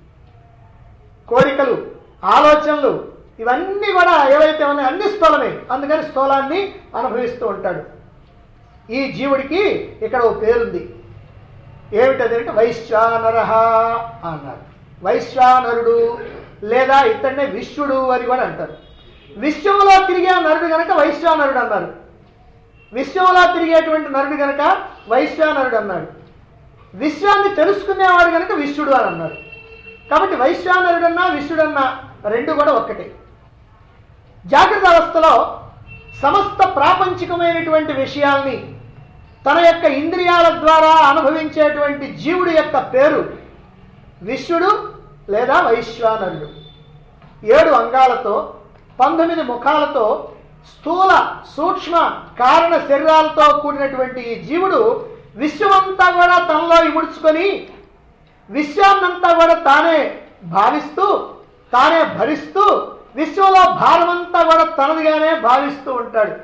కోరికలు ఆలోచనలు ఇవన్నీ కూడా ఏవైతే ఉన్నాయో అన్ని స్థూలమే అందుకని స్థూలాన్ని అనుభవిస్తూ ఉంటాడు ఈ జీవుడికి ఇక్కడ ఓ పేరుంది ఏమిటది అంటే వైశ్వానర అన్నారు వైశ్వానరుడు లేదా ఇతన్నే విశ్వడు అని కూడా అంటారు విశ్వంలో తిరిగే నరుడు గనక వైశ్వానరుడు అన్నారు విశ్వంలో తిరిగేటువంటి నరుడు గనక వైశ్వానరుడు అన్నాడు విశ్వాన్ని తెలుసుకునేవాడు గనక విశ్వడు అని అన్నారు కాబట్టి వైశ్వానరుడన్నా విశ్వడన్నా రెండు కూడా ఒక్కటే జాగ్రత్త అవస్థలో సమస్త ప్రాపంచికమైనటువంటి విషయాల్ని తన యొక్క ఇంద్రియాల ద్వారా అనుభవించేటువంటి జీవుడి యొక్క పేరు విశ్వడు లేదా వైశ్వానరుడు ఏడు అంగాలతో పంతొమ్మిది ముఖాలతో స్థూల సూక్ష్మ కారణ శరీరాలతో కూడినటువంటి ఈ జీవుడు విశ్వమంతా కూడా తనలో ఇముడ్చుకొని విశ్వాన్నంతా కూడా తానే భావిస్తూ తానే భరిస్తూ విశ్వంలో భారమంతా కూడా తనదిగానే భావిస్తూ ఉంటాడు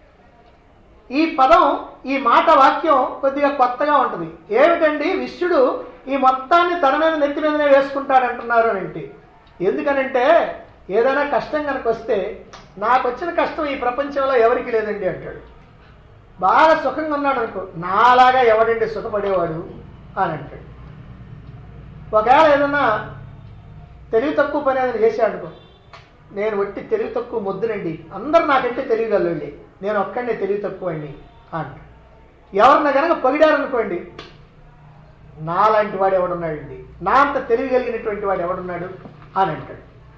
ఈ పదం ఈ మాట వాక్యం కొద్దిగా కొత్తగా ఉంటుంది ఏమిటండి విశ్వడు ఈ మొత్తాన్ని తన మీద నెత్తి మీదనే వేసుకుంటాడు అంటున్నారు ఏంటి ఎందుకనంటే ఏదైనా కష్టం కనుక వస్తే నాకు వచ్చిన కష్టం ఈ ప్రపంచంలో ఎవరికి లేదండి అంటాడు బాగా సుఖంగా ఉన్నాడు అనుకో నాలాగా ఎవడండి సుఖపడేవాడు అని అంటాడు ఒకవేళ ఏదన్నా తెలివి తక్కువ పని ఏదైనా చేశాడు అనుకో నేను ఒట్టి తెలివి తక్కువ ముద్దునండి అందరు నాకంటే తెలియగలండి నేను ఒక్కడే తెలివి తక్కువ అండి అంట ఎవరన్నా కనుక పొగిడారనుకోండి నాలాంటి వాడు ఎవడున్నాడండి నా అంత తెలివి కలిగినటువంటి వాడు ఎవడున్నాడు అని అంటాడు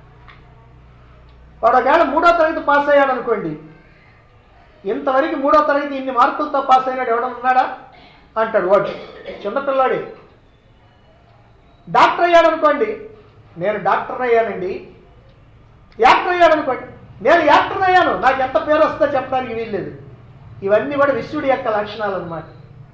వాడు ఒకవేళ మూడో తరగతి పాస్ అయ్యాడు అనుకోండి ఇంతవరకు మూడో తరగతి ఇన్ని మార్కులతో పాస్ అయినాడు ఎవడన్నాడా అంటాడు వాడు చిన్నపిల్లాడే డాక్టర్ అయ్యాడు అనుకోండి నేను డాక్టర్ అయ్యానండి యాక్టర్ అయ్యాడు అనుకోండి నేను యాక్టర్ అయ్యాను నాకు ఎంత పేరు వస్తుందో చెప్పడానికి వీల్లేదు ఇవన్నీ కూడా విశ్వడి యొక్క లక్షణాలు అనమాట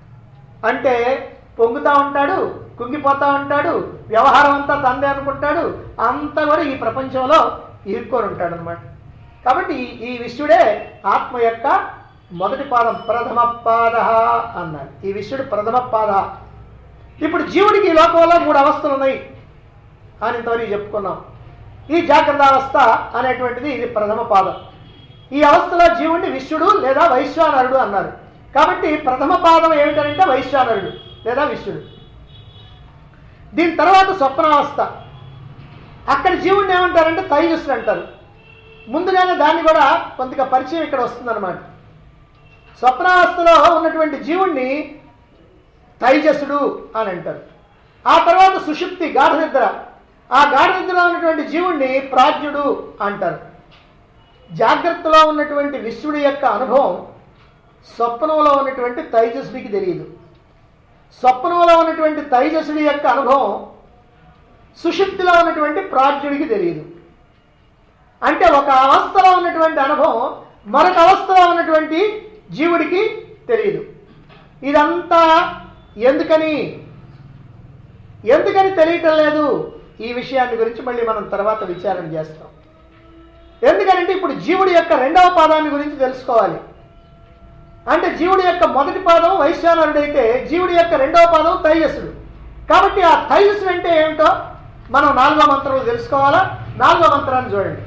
అంటే పొంగుతా ఉంటాడు కుంగిపోతా ఉంటాడు వ్యవహారం అంతా తందే అనుకుంటాడు అంతా కూడా ఈ ప్రపంచంలో ఇరుక్కొని ఉంటాడు అనమాట కాబట్టి ఈ- ఈ విశ్వడే ఆత్మ యొక్క మొదటి పాదం ప్రథమ పాద అన్నాడు ఈ విశ్వడు ప్రథమ పాద ఇప్పుడు జీవుడికి ఈ లోకంలో మూడు అవస్థలు ఉన్నాయి అని ఇంతవరకు చెప్పుకున్నాం ఈ జాగ్రత్త అవస్థ అనేటువంటిది ఇది ప్రథమ పాదం ఈ అవస్థలో జీవుడిని విశ్వడు లేదా వైశ్వానరుడు అన్నారు కాబట్టి ప్రథమ పాదం ఏమిటంటే వైశ్వానరుడు లేదా విశ్వడు దీని తర్వాత స్వప్నావస్థ అక్కడ జీవుడిని ఏమంటారంటే తైజస్సుడు అంటారు ముందుగానే దాన్ని కూడా కొంతగా పరిచయం ఇక్కడ వస్తుందన్నమాట స్వప్నావస్థలో ఉన్నటువంటి జీవుణ్ణి తైజసుడు అని అంటారు ఆ తర్వాత సుషుప్తి గాఢ నిద్ర ఆ గాఢ నిద్రలో ఉన్నటువంటి జీవుణ్ణి ప్రాజ్ఞుడు అంటారు జాగ్రత్తలో ఉన్నటువంటి విశ్వడి యొక్క అనుభవం స్వప్నంలో ఉన్నటువంటి తైజస్వికి తెలియదు స్వప్నంలో ఉన్నటువంటి తైజస్సుడి యొక్క అనుభవం సుషుప్తిలో ఉన్నటువంటి ప్రాజ్ఞుడికి తెలియదు అంటే ఒక అవస్థలో ఉన్నటువంటి అనుభవం మరొక అవస్థలో ఉన్నటువంటి జీవుడికి తెలియదు ఇదంతా ఎందుకని ఎందుకని తెలియటం లేదు ఈ విషయాన్ని గురించి మళ్ళీ మనం తర్వాత విచారణ చేస్తాం ఎందుకనంటే ఇప్పుడు జీవుడి యొక్క రెండవ పాదాన్ని గురించి తెలుసుకోవాలి అంటే జీవుడి యొక్క మొదటి పాదం వైశ్వానరుడైతే జీవుడి యొక్క రెండవ పాదం తైజస్సుడు కాబట్టి ఆ తైజస్సుడు అంటే ఏమిటో మనం నాలుగో మంత్రంలో తెలుసుకోవాలా నాలుగో మంత్రాన్ని చూడండి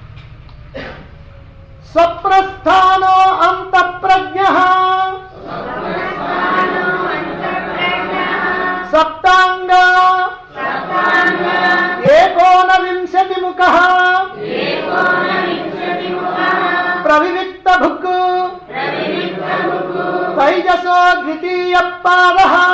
స్వప్రస్థానో అంత ప్రజ్ఞ సప్తాంగ ఏకోన వింశతి ముఖ ప్రవివిక్త భుక్ తైజసో ద్వితీయ పాద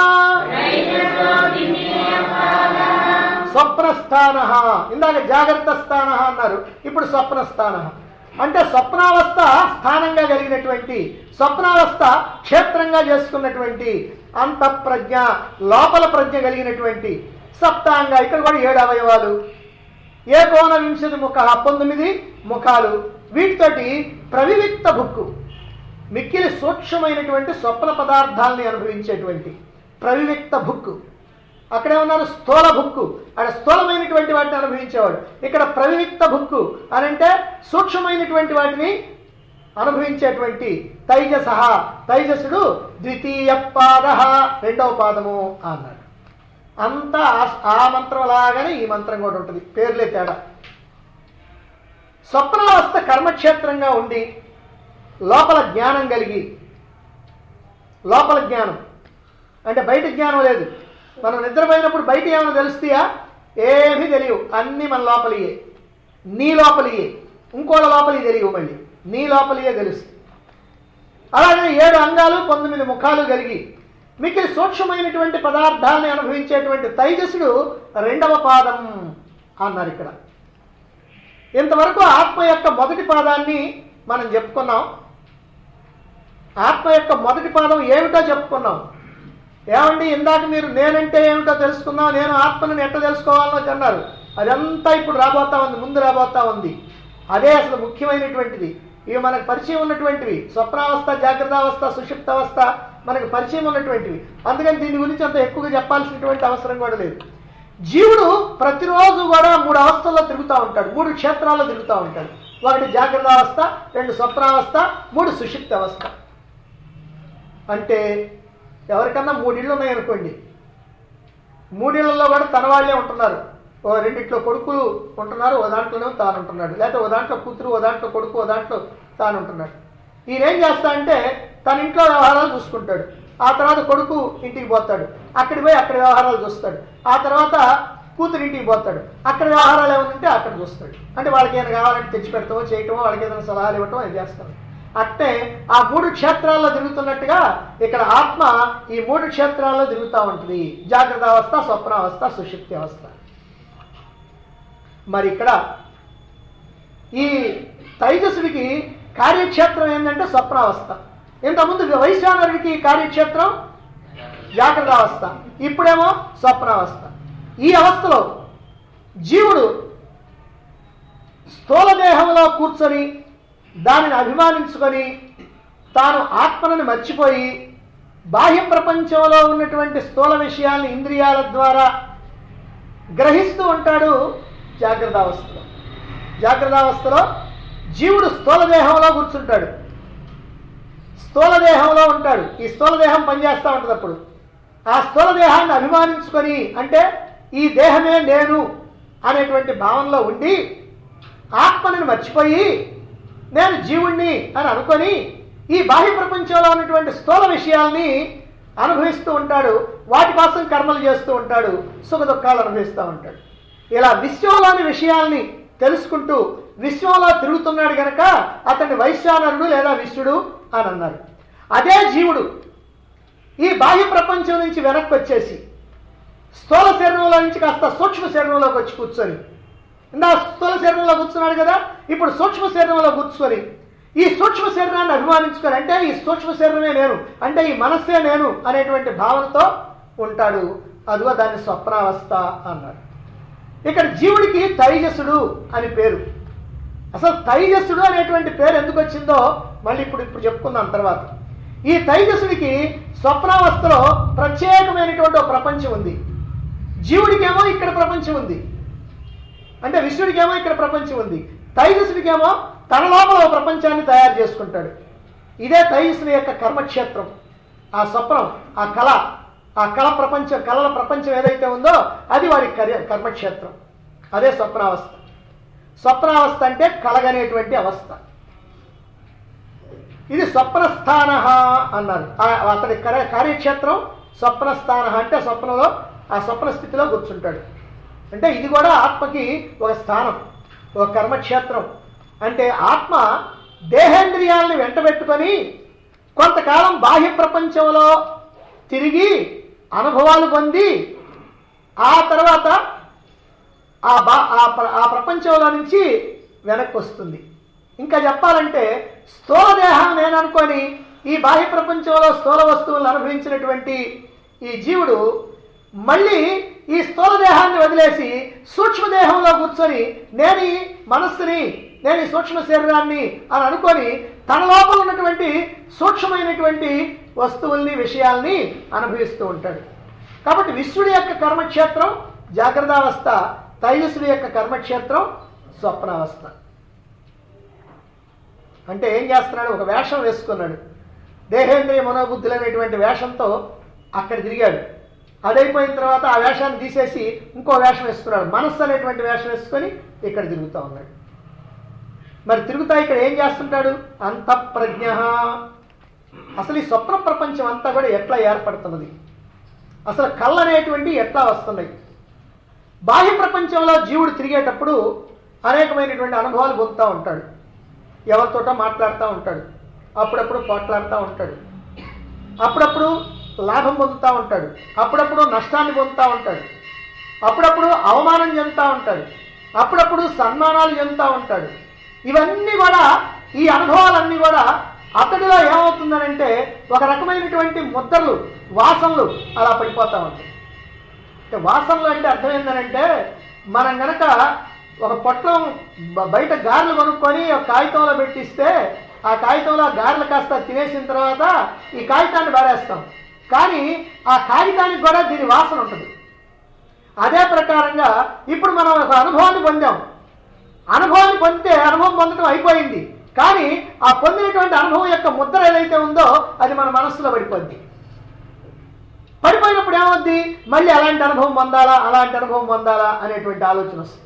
స్వప్నస్థాన ఇందాక జాగ్రత్త స్థాన అన్నారు ఇప్పుడు స్వప్నస్థాన అంటే స్వప్నావస్థ స్థానంగా కలిగినటువంటి స్వప్నావస్థ క్షేత్రంగా చేసుకున్నటువంటి అంత ప్రజ్ఞ లోపల ప్రజ్ఞ కలిగినటువంటి సప్తాంగ ఇక్కడ కూడా ఏడు అవయవాలు ఏ కోన వింశతి ముఖ పంతొమ్మిది ముఖాలు వీటితోటి ప్రవివిక్త బుక్కు మిక్కిలి సూక్ష్మమైనటువంటి స్వప్న పదార్థాలని అనుభవించేటువంటి ప్రవివిక్త భుక్కు అక్కడే ఉన్నారు స్థూల భుక్కు అక్కడ స్థూలమైనటువంటి వాటిని అనుభవించేవాడు ఇక్కడ ప్రవివిక్త భుక్కు అని అంటే సూక్ష్మమైనటువంటి వాటిని అనుభవించేటువంటి తైజస తైజసుడు ద్వితీయ పాద రెండవ పాదము అన్నాడు అంతా ఆ- ఆ మంత్రం లాగానే ఈ మంత్రం కూడా ఉంటుంది పేర్లే తేడా స్వప్నావస్థ కర్మక్షేత్రంగా ఉండి లోపల జ్ఞానం కలిగి లోపల జ్ఞానం అంటే బయట జ్ఞానం లేదు మనం నిద్రపోయినప్పుడు బయట ఏమైనా తెలుస్తాయా ఏమీ తెలియవు అన్నీ మన లోపలియే నీ లోపలియే ఇంకోళ్ళ లోపలి తెలియవు మళ్ళీ నీ లోపలియే తెలుస్తాయి అలాగే ఏడు అంగాలు పంతొమ్మిది ముఖాలు కలిగి మిక్కిలి సూక్ష్మమైనటువంటి పదార్థాలని అనుభవించేటువంటి తైజసుడు రెండవ పాదం అన్నారు ఇక్కడ ఇంతవరకు ఆత్మ యొక్క మొదటి పాదాన్ని మనం చెప్పుకున్నాం ఆత్మ యొక్క మొదటి పాదం ఏమిటో చెప్పుకున్నాం ఏమండి ఇందాక మీరు నేనంటే ఏమిటో తెలుసుకుందాం నేను ఆత్మను ఎట్ట తెలుసుకోవాలో అన్నారు అదంతా ఇప్పుడు రాబోతా ఉంది ముందు రాబోతా ఉంది అదే అసలు ముఖ్యమైనటువంటిది ఇవి మనకు పరిచయం ఉన్నటువంటివి స్వప్నావస్థ జాగ్రత్తావస్థ సుషుప్తావస్థ మనకు పరిచయం ఉన్నటువంటివి అందుకని దీని గురించి అంత ఎక్కువగా చెప్పాల్సినటువంటి అవసరం కూడా లేదు జీవుడు ప్రతిరోజు కూడా మూడు అవస్థల్లో తిరుగుతూ ఉంటాడు మూడు క్షేత్రాల్లో తిరుగుతూ ఉంటాడు ఒకటి జాగ్రత్త అవస్థ రెండు స్వప్నావస్థ మూడు సుషిప్త అవస్థ అంటే ఎవరికన్నా మూడిళ్ళు ఉన్నాయనుకోండి మూడిళ్లలో కూడా తన వాళ్ళే ఉంటున్నారు ఓ రెండిట్లో కొడుకులు ఉంటున్నారు ఓ దాంట్లోనే తాను ఉంటున్నాడు లేకపోతే ఓ దాంట్లో కూతురు ఓ దాంట్లో కొడుకు ఓ దాంట్లో తాను ఉంటున్నాడు ఈయన ఏం చేస్తా అంటే తన ఇంట్లో వ్యవహారాలు చూసుకుంటాడు ఆ తర్వాత కొడుకు ఇంటికి పోతాడు అక్కడికి పోయి అక్కడ వ్యవహారాలు చూస్తాడు ఆ తర్వాత కూతురు ఇంటికి పోతాడు అక్కడ వ్యవహారాలు ఏమైనా ఉంటే అక్కడ చూస్తాడు అంటే వాళ్ళకి ఏమైనా కావాలంటే తెచ్చి పెడతామో చేయటమో వాళ్ళకి ఏదైనా సలహాలు ఇవ్వటమో అది చేస్తాడు అట్టే ఆ మూడు క్షేత్రాల్లో తిరుగుతున్నట్టుగా ఇక్కడ ఆత్మ ఈ మూడు క్షేత్రాల్లో తిరుగుతూ ఉంటుంది జాగ్రత్త అవస్థ స్వప్నావస్థ సుషుప్తి అవస్థ మరి ఇక్కడ ఈ తైజసుడికి కార్యక్షేత్రం ఏంటంటే స్వప్నావస్థ ఇంతకుముందు వైశ్వానరుడికి కార్యక్షేత్రం జాగ్రత్త అవస్థ ఇప్పుడేమో స్వప్నావస్థ ఈ అవస్థలో జీవుడు స్థూల దేహంలో కూర్చొని దానిని అభిమానించుకొని తాను ఆత్మను మర్చిపోయి బాహ్య ప్రపంచంలో ఉన్నటువంటి స్థూల విషయాల్ని ఇంద్రియాల ద్వారా గ్రహిస్తూ ఉంటాడు జాగ్రత్త అవస్థలో జాగ్రత్త అవస్థలో జీవుడు స్థూల దేహంలో కూర్చుంటాడు స్థూల దేహంలో ఉంటాడు ఈ స్థూల దేహం పనిచేస్తూ ఉంటుంది అప్పుడు ఆ స్థూల దేహాన్ని అభిమానించుకొని అంటే ఈ దేహమే నేను అనేటువంటి భావనలో ఉండి ఆత్మని మర్చిపోయి నేను జీవుణ్ణి అని అనుకొని ఈ బాహ్య ప్రపంచంలో ఉన్నటువంటి స్థూల విషయాల్ని అనుభవిస్తూ ఉంటాడు వాటి కోసం కర్మలు చేస్తూ ఉంటాడు సుఖ దుఃఖాలు అనుభవిస్తూ ఉంటాడు ఇలా విశ్వంలోని విషయాల్ని తెలుసుకుంటూ విశ్వంలో తిరుగుతున్నాడు గనక అతన్ని వైశ్వానరుడు లేదా విశ్వడు అని అన్నారు అదే జీవుడు ఈ బాహ్య ప్రపంచం నుంచి వెనక్కి వచ్చేసి స్థూల శరీరంలో నుంచి కాస్త సూక్ష్మ శరీరంలోకి వచ్చి కూర్చొని ఇందా స్థూల శరీరంలో కూర్చున్నాడు కదా ఇప్పుడు సూక్ష్మ శరీరంలో కూర్చొని ఈ సూక్ష్మ శరీరాన్ని అభిమానించుకొని అంటే ఈ సూక్ష్మ శరీరమే నేను అంటే ఈ మనస్సే నేను అనేటువంటి భావనతో ఉంటాడు అదిగో దాన్ని స్వప్నావస్థ అన్నాడు ఇక్కడ జీవుడికి తైజసుడు అని పేరు అసలు తైజస్సుడు అనేటువంటి పేరు ఎందుకు వచ్చిందో మళ్ళీ ఇప్పుడు ఇప్పుడు చెప్పుకుందాం తర్వాత ఈ తైజస్సుడికి స్వప్నావస్థలో ప్రత్యేకమైనటువంటి ఒక ప్రపంచం ఉంది జీవుడికేమో ఇక్కడ ప్రపంచం ఉంది అంటే విశ్వడికేమో ఇక్కడ ప్రపంచం ఉంది తైజస్సుడికేమో తన లోపల ఒక ప్రపంచాన్ని తయారు చేసుకుంటాడు ఇదే తైజస్సుని యొక్క కర్మక్షేత్రం ఆ స్వప్నం ఆ కళ ఆ కళ ప్రపంచం కళల ప్రపంచం ఏదైతే ఉందో అది వాడి కర్య కర్మక్షేత్రం అదే స్వప్నావస్థ స్వప్నావస్థ అంటే కలగనేటువంటి అవస్థ ఇది స్వప్నస్థాన అన్నారు ఆ- అతడి కర- కార్యక్షేత్రం స్వప్నస్థాన అంటే స్వప్నంలో ఆ స్వప్న స్థితిలో కూర్చుంటాడు అంటే ఇది కూడా ఆత్మకి ఒక స్థానం ఒక కర్మక్షేత్రం అంటే ఆత్మ దేహేంద్రియాలను వెంటబెట్టుకొని కొంతకాలం బాహ్య ప్రపంచంలో తిరిగి అనుభవాలు పొంది ఆ తర్వాత ఆ బా ఆ ప్ర- ఆ ప్రపంచంలో నుంచి వెనక్కి వస్తుంది ఇంకా చెప్పాలంటే స్థూల దేహం నేను అనుకొని ఈ బాహ్య ప్రపంచంలో స్థూల వస్తువులను అనుభవించినటువంటి ఈ జీవుడు మళ్ళీ ఈ స్థూల దేహాన్ని వదిలేసి సూక్ష్మదేహంలో కూర్చొని నేను ఈ మనస్సుని నేను ఈ సూక్ష్మ శరీరాన్ని అని అనుకొని తన లోపల ఉన్నటువంటి సూక్ష్మమైనటువంటి వస్తువుల్ని విషయాల్ని అనుభవిస్తూ ఉంటాడు కాబట్టి విశ్వడి యొక్క కర్మక్షేత్రం జాగ్రత్తావస్థ తైజస్సుడి యొక్క కర్మక్షేత్రం స్వప్నావస్థ అంటే ఏం చేస్తున్నాడు ఒక వేషం వేసుకున్నాడు దేహేంద్రియ మనోబుద్ధులు అనేటువంటి వేషంతో అక్కడ తిరిగాడు అదైపోయిన తర్వాత ఆ వేషాన్ని తీసేసి ఇంకో వేషం వేసుకున్నాడు మనస్సు అనేటువంటి వేషం వేసుకొని ఇక్కడ తిరుగుతూ ఉన్నాడు మరి తిరుగుతా ఇక్కడ ఏం చేస్తుంటాడు అంతఃప్రజ్ఞ అసలు ఈ స్వప్న ప్రపంచం అంతా కూడా ఎట్లా ఏర్పడుతున్నది అసలు కళ్ళు అనేటువంటి ఎట్లా వస్తున్నాయి బాహ్య ప్రపంచంలో జీవుడు తిరిగేటప్పుడు అనేకమైనటువంటి అనుభవాలు పొందుతూ ఉంటాడు ఎవరితోటో మాట్లాడుతూ ఉంటాడు అప్పుడప్పుడు పోట్లాడుతూ ఉంటాడు అప్పుడప్పుడు లాభం పొందుతూ ఉంటాడు అప్పుడప్పుడు నష్టాన్ని పొందుతూ ఉంటాడు అప్పుడప్పుడు అవమానం చెందుతూ ఉంటాడు అప్పుడప్పుడు సన్మానాలు చెందుతూ ఉంటాడు ఇవన్నీ కూడా ఈ అనుభవాలన్నీ కూడా అతడిలో ఏమవుతుందనంటే ఒక రకమైనటువంటి ముద్రలు వాసనలు అలా పడిపోతూ ఉంటాయి అంటే వాసనలు అంటే అర్థం ఏంటంటే మనం గనక ఒక పొట్లం బ- బయట గారెలు కొనుక్కొని ఒక కాగితంలో పెట్టిస్తే ఆ కాగితంలో ఆ గారెలు కాస్త తినేసిన తర్వాత ఈ కాగితాన్ని పారేస్తాం కానీ ఆ కాగితానికి కూడా దీని వాసన ఉంటుంది అదే ప్రకారంగా ఇప్పుడు మనం ఒక అనుభవాన్ని పొందాం అనుభవాన్ని పొందితే అనుభవం పొందడం అయిపోయింది కానీ ఆ పొందినటువంటి అనుభవం యొక్క ముద్ర ఏదైతే ఉందో అది మన మనస్సులో పడిపోద్ది పడిపోయినప్పుడు ఏమవుద్ది మళ్ళీ అలాంటి అనుభవం పొందాలా అలాంటి అనుభవం పొందాలా అనేటువంటి ఆలోచన వస్తుంది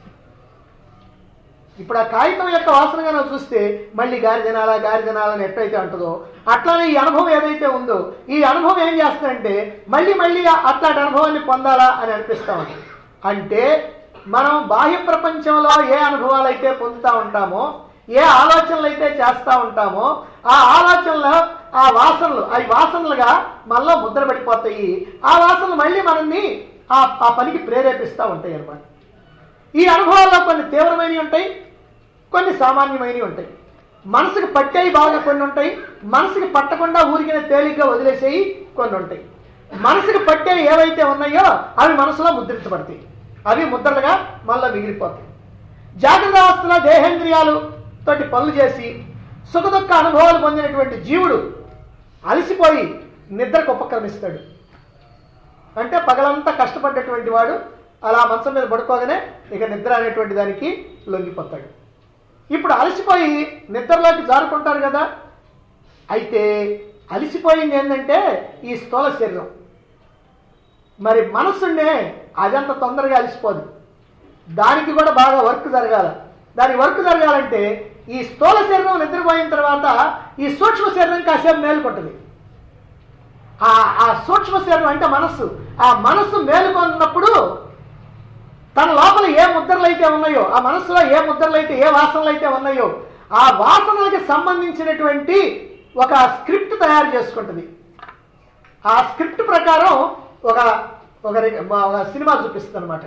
ఇప్పుడు ఆ కాగితం యొక్క వాసనగా నువ్వు చూస్తే మళ్ళీ గారి తినాలా గారి తినాలని ఎట్లయితే అంటుందో అట్లానే ఈ అనుభవం ఏదైతే ఉందో ఈ అనుభవం ఏం చేస్తుందంటే మళ్ళీ మళ్ళీ ఆ- అట్లాంటి అనుభవాన్ని పొందాలా అని అనిపిస్తా ఉంది అంటే మనం బాహ్య ప్రపంచంలో ఏ అనుభవాలు అయితే పొందుతూ ఉంటామో ఏ ఆలోచనలు అయితే చేస్తూ ఉంటామో ఆ ఆలోచనలు ఆ వాసనలు అవి వాసనలుగా మనలో ముద్ర పడిపోతాయి ఆ వాసనలు మళ్ళీ మనల్ని ఆ ఆ పనికి ప్రేరేపిస్తూ ఉంటాయి అన్నమాట ఈ అనుభవాల్లో కొన్ని తీవ్రమైనవి ఉంటాయి కొన్ని సామాన్యమైనవి ఉంటాయి మనసుకు పట్టేవి బాగా కొన్ని ఉంటాయి మనసుకి పట్టకుండా ఊరికిన తేలిగ్గా వదిలేసేవి కొన్ని ఉంటాయి మనసుకు పట్టేవి ఏవైతే ఉన్నాయో అవి మనసులో ముద్రించబడతాయి అవి ముద్రలుగా మళ్ళీ మిగిలిపోతాయి జాగ్రత్త అవస్థలో దేహేంద్రియాలు తోటి పనులు చేసి సుఖదుఖ అనుభవాలు పొందినటువంటి జీవుడు అలసిపోయి నిద్రకు ఉపక్రమిస్తాడు అంటే పగలంతా కష్టపడ్డటువంటి వాడు అలా మంచం మీద పడుకోగానే ఇక నిద్ర అనేటువంటి దానికి లొంగిపోతాడు ఇప్పుడు అలసిపోయి నిద్రలోకి జారుకుంటారు కదా అయితే అలసిపోయింది ఏంటంటే ఈ స్థూల శరీరం మరి మనస్సుండే అదంత తొందరగా అలసిపోదు దానికి కూడా బాగా వర్క్ జరగాల దాని వర్క్ జరగాలంటే ఈ స్థూల శరీరం నిద్రపోయిన తర్వాత ఈ సూక్ష్మ శరీరం కాసేపు మేలుకుంటుంది ఆ ఆ సూక్ష్మ శరీరం అంటే మనస్సు ఆ మనస్సు మేలుకొన్నప్పుడు తన లోపల ఏ ముద్రలు అయితే ఉన్నాయో ఆ మనస్సులో ఏ ముద్రలు అయితే ఏ వాసనలు అయితే ఉన్నాయో ఆ వాసనలకి సంబంధించినటువంటి ఒక స్క్రిప్ట్ తయారు చేసుకుంటుంది ఆ స్క్రిప్ట్ ప్రకారం ఒక ఒక రి- ఒక సినిమా చూపిస్తుంది అనమాట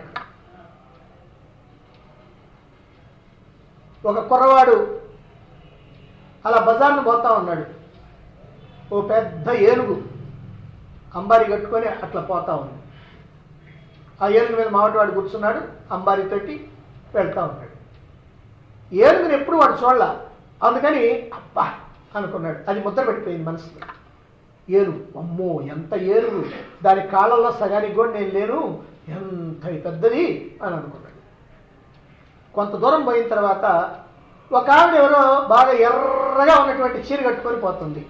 ఒక కుర్రవాడు అలా బజార్ను పోతా ఉన్నాడు ఓ పెద్ద ఏనుగు అంబారి కట్టుకొని అట్లా పోతా ఉంది ఆ ఏనుగు మీద మావటివాడు కూర్చున్నాడు అంబారితోటి వెళ్తా ఉన్నాడు ఏనుగుని ఎప్పుడు వాడు చూడాల అందుకని అబ్బా అనుకున్నాడు అది ముద్ర పెట్టిపోయింది మనసులో ఏనుగు అమ్మో ఎంత ఏనుగు దాని కాళ్ళల్లో సగానికి కూడా నేను లేను ఎంత పెద్దది అని అనుకున్నాడు కొంత దూరం పోయిన తర్వాత ఒక ఆవిడ ఎవరో బాగా ఎర్రగా ఉన్నటువంటి చీర కట్టుకొని పోతుంది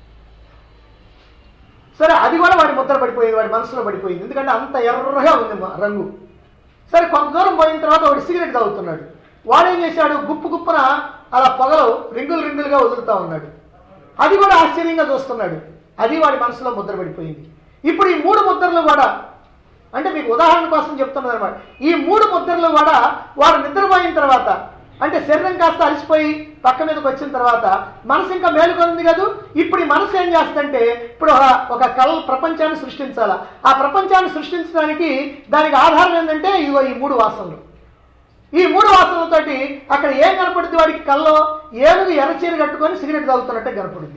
సరే అది కూడా వాడి ముద్ర పడిపోయింది వాడి మనసులో పడిపోయింది ఎందుకంటే అంత ఎర్రగా ఉంది మ- రంగు సరే కొంత దూరం పోయిన తర్వాత వాడు సిగరెట్ తాగుతున్నాడు వాడేం చేశాడు గుప్పు గుప్పున అలా పొగలు రింగులు రింగులుగా వదులుతా ఉన్నాడు అది కూడా ఆశ్చర్యంగా చూస్తున్నాడు అది వాడి మనసులో ముద్ర పడిపోయింది ఇప్పుడు ఈ మూడు ముద్రలు కూడా అంటే మీకు ఉదాహరణ కోసం చెప్తున్నది అనమాట ఈ మూడు ముద్రలు కూడా వాడు నిద్రపోయిన తర్వాత అంటే శరీరం కాస్త అలసిపోయి పక్క మీదకి వచ్చిన తర్వాత మనసు ఇంకా మేలుకొంది కదా ఇప్పుడు ఈ మనసు ఏం చేస్తుందంటే ఇప్పుడు ఒక ఒక కళ ప్రపంచాన్ని సృష్టించాలా ఆ ప్రపంచాన్ని సృష్టించడానికి దానికి ఆధారం ఏంటంటే ఇదిగో ఈ మూడు వాసనలు ఈ మూడు వాసనలతోటి అక్కడ ఏం కనపడుద్ది వాడికి కల్లో ఏనుగు ఎర్రచీర కట్టుకొని సిగరెట్ తాగుతున్నట్టే కనపడుద్ది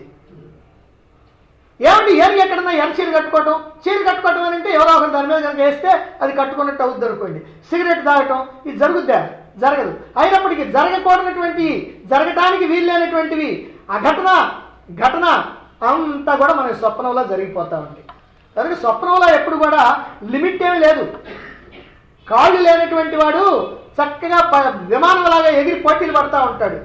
ఏమండి ఏనుగు ఎక్కడన్నా ఎర్ర చీర కట్టుకోవటం చీర కట్టుకోవటం అని అంటే ఎవరో ఒకరు దాని మీద కనుక వేస్తే అది కట్టుకున్నట్టు అవుద్ది అనుకోండి సిగరెట్ తాగటం ఇది జరుగుద్దా జరగదు అయినప్పటికీ జరగకూడనటువంటి జరగటానికి వీల్లేనటువంటివి ఆ ఘటన ఘటన అంతా కూడా మన స్వప్నంలో జరిగిపోతా ఉంది కనుక స్వప్నంలో ఎప్పుడు కూడా లిమిట్ ఏమి లేదు కాళ్ళు లేనటువంటి వాడు చక్కగా ప- విమానంలాగా ఎగిరి పోటీలు పడతా ఉంటాడు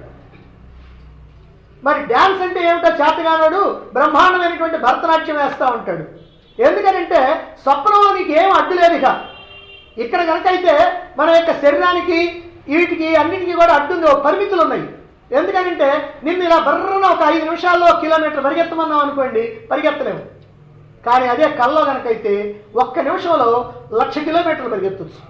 మరి డ్యాన్స్ అంటే ఏమిటో చేతగానోడు బ్రహ్మాండమైనటువంటి భరతనాట్యం వేస్తూ ఉంటాడు ఎందుకనంటే స్వప్నంలో నీకు ఏం అడ్డు లేదు ఇక ఇక్కడ కనుకైతే మన యొక్క శరీరానికి వీటికి అన్నిటికీ కూడా అడ్డుంది ఓ పరిమితులు ఉన్నాయి ఎందుకనంటే నిన్ను ఇలా బర్రన ఒక ఐదు నిమిషాల్లో కిలోమీటర్ పరిగెత్తమన్నాం అనుకోండి పరిగెత్తలేము కానీ అదే కల్లో కనుకైతే ఒక్క నిమిషంలో లక్ష కిలోమీటర్లు పరిగెత్తచ్చు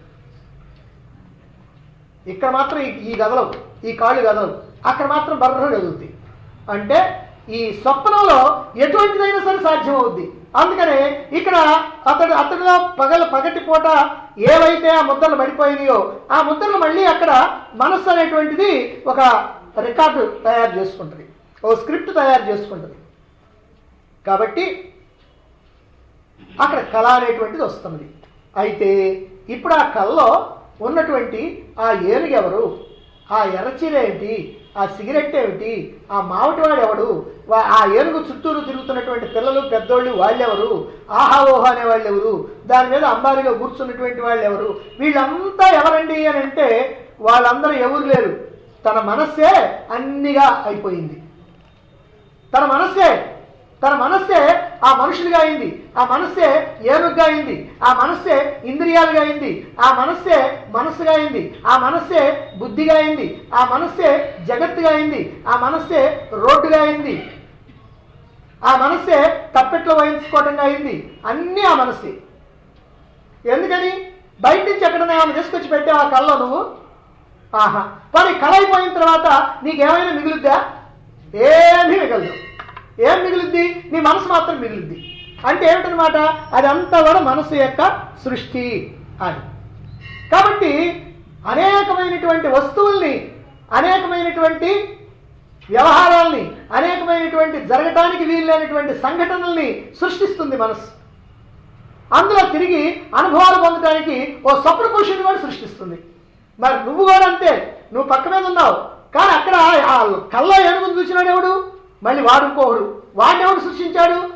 ఇక్కడ మాత్రం ఈ- ఈ గదలవు ఈ కాళ్ళు గదలవు అక్కడ మాత్రం బర్ర కదులుతాయి అంటే ఈ స్వప్నంలో ఎటువంటిదైనా సరే సాధ్యం అవుద్ది అందుకనే ఇక్కడ అతడు అతడిలో పగల పగటి పూట ఏవైతే ఆ ముద్రలు పడిపోయినాయో ఆ ముద్రలు మళ్ళీ అక్కడ మనస్సు అనేటువంటిది ఒక రికార్డు తయారు చేసుకుంటుంది ఓ స్క్రిప్ట్ తయారు చేసుకుంటుంది కాబట్టి అక్కడ కళ అనేటువంటిది వస్తున్నది అయితే ఇప్పుడు ఆ కళలో ఉన్నటువంటి ఆ ఏనుగు ఎవరు ఆ ఎర్రచీర ఏంటి ఆ సిగరెట్ ఏమిటి ఆ మావటివాడు ఎవడు వా- ఆ ఏనుగు చుట్టూరు తిరుగుతున్నటువంటి పిల్లలు పెద్దోళ్ళు వాళ్ళెవరు ఆహా ఓహో అనే వాళ్ళు ఎవరు దాని మీద అంబారిలో కూర్చున్నటువంటి వాళ్ళు ఎవరు వీళ్ళంతా ఎవరండి అని అంటే వాళ్ళందరూ ఎవరు లేరు తన మనస్సే అన్నిగా అయిపోయింది తన మనస్సే తన మనస్సే ఆ మనుషులుగా అయింది ఆ మనస్సే ఏనుగ్గా అయింది ఆ మనస్సే ఇంద్రియాలుగా అయింది ఆ మనస్సే మనస్సుగా అయింది ఆ మనస్సే బుద్ధిగా అయింది ఆ మనస్సే జగత్తుగా అయింది ఆ మనస్సే రోడ్డుగా అయింది ఆ మనస్సే తప్పెట్లో వహించుకోవడంగా అయింది అన్నీ ఆ మనస్సే ఎందుకని బయట నుంచి ఎక్కడైనా ఏమైనా తీసుకొచ్చి పెట్టావు ఆ కళ్ళలో నువ్వు ఆహా మరి కళ అయిపోయిన తర్వాత నీకేమైనా మిగులుద్దా ఏమీ మిగలదు ఏం మిగులుద్ది నీ మనసు మాత్రం మిగులుద్ది అంటే ఏమిటనమాట అదంతా కూడా మనసు యొక్క సృష్టి అని కాబట్టి అనేకమైనటువంటి వస్తువుల్ని అనేకమైనటువంటి వ్యవహారాల్ని అనేకమైనటువంటి జరగటానికి వీల్లేనటువంటి సంఘటనల్ని సృష్టిస్తుంది మనసు అందులో తిరిగి అనుభవాలు పొందడానికి ఓ స్వప్న పురుషుని కూడా సృష్టిస్తుంది మరి నువ్వు కూడా అంతే నువ్వు పక్క మీద ఉన్నావు కానీ అక్కడ ఆ కళ్ళ ఏనుగును చూసినాడు ఎవడు మళ్ళీ వాడు ఇంకోడు వాడిని ఎవడు సృష్టించాడు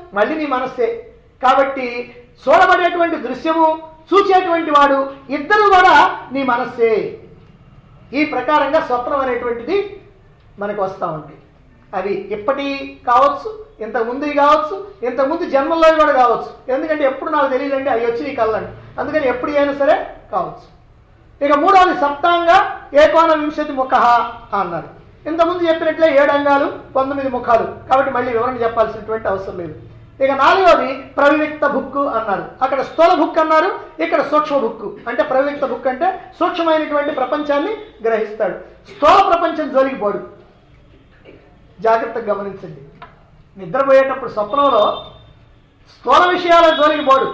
మళ్ళీ నీ మనస్సే కాబట్టి చూడబడేటువంటి దృశ్యము చూచేటువంటి వాడు ఇద్దరు కూడా నీ మనస్సే ఈ ప్రకారంగా స్వప్నం అనేటువంటిది మనకు వస్తూ ఉంటాయి అవి ఇప్పటి కావచ్చు ఇంతకు ముందు కావచ్చు ఇంతకు ముందు జన్మల్లో కూడా కావచ్చు ఎందుకంటే ఎప్పుడు నాకు తెలియదండి అవి వచ్చి నీ కళ్ళండి అందుకని ఎప్పుడు అయినా సరే కావచ్చు ఇక మూడవది సప్తాంగ ఏకోన వింశతి ముఖ అన్నారు ఇంతకుముందు చెప్పినట్లే ఏడు అంగాలు పంతొమ్మిది ముఖాలు కాబట్టి మళ్ళీ వివరణ చెప్పాల్సినటువంటి అవసరం లేదు ఇక నాలుగవది ప్రవివిక్త బుక్ అన్నారు అక్కడ స్థూల బుక్ అన్నారు ఇక్కడ సూక్ష్మ బుక్ అంటే ప్రవివిక్త బుక్ అంటే సూక్ష్మమైనటువంటి ప్రపంచాన్ని గ్రహిస్తాడు స్థూల ప్రపంచం జోలికి పోడు జాగ్రత్తగా గమనించండి నిద్రపోయేటప్పుడు స్వప్నంలో స్థూల విషయాల జోలికి పోడు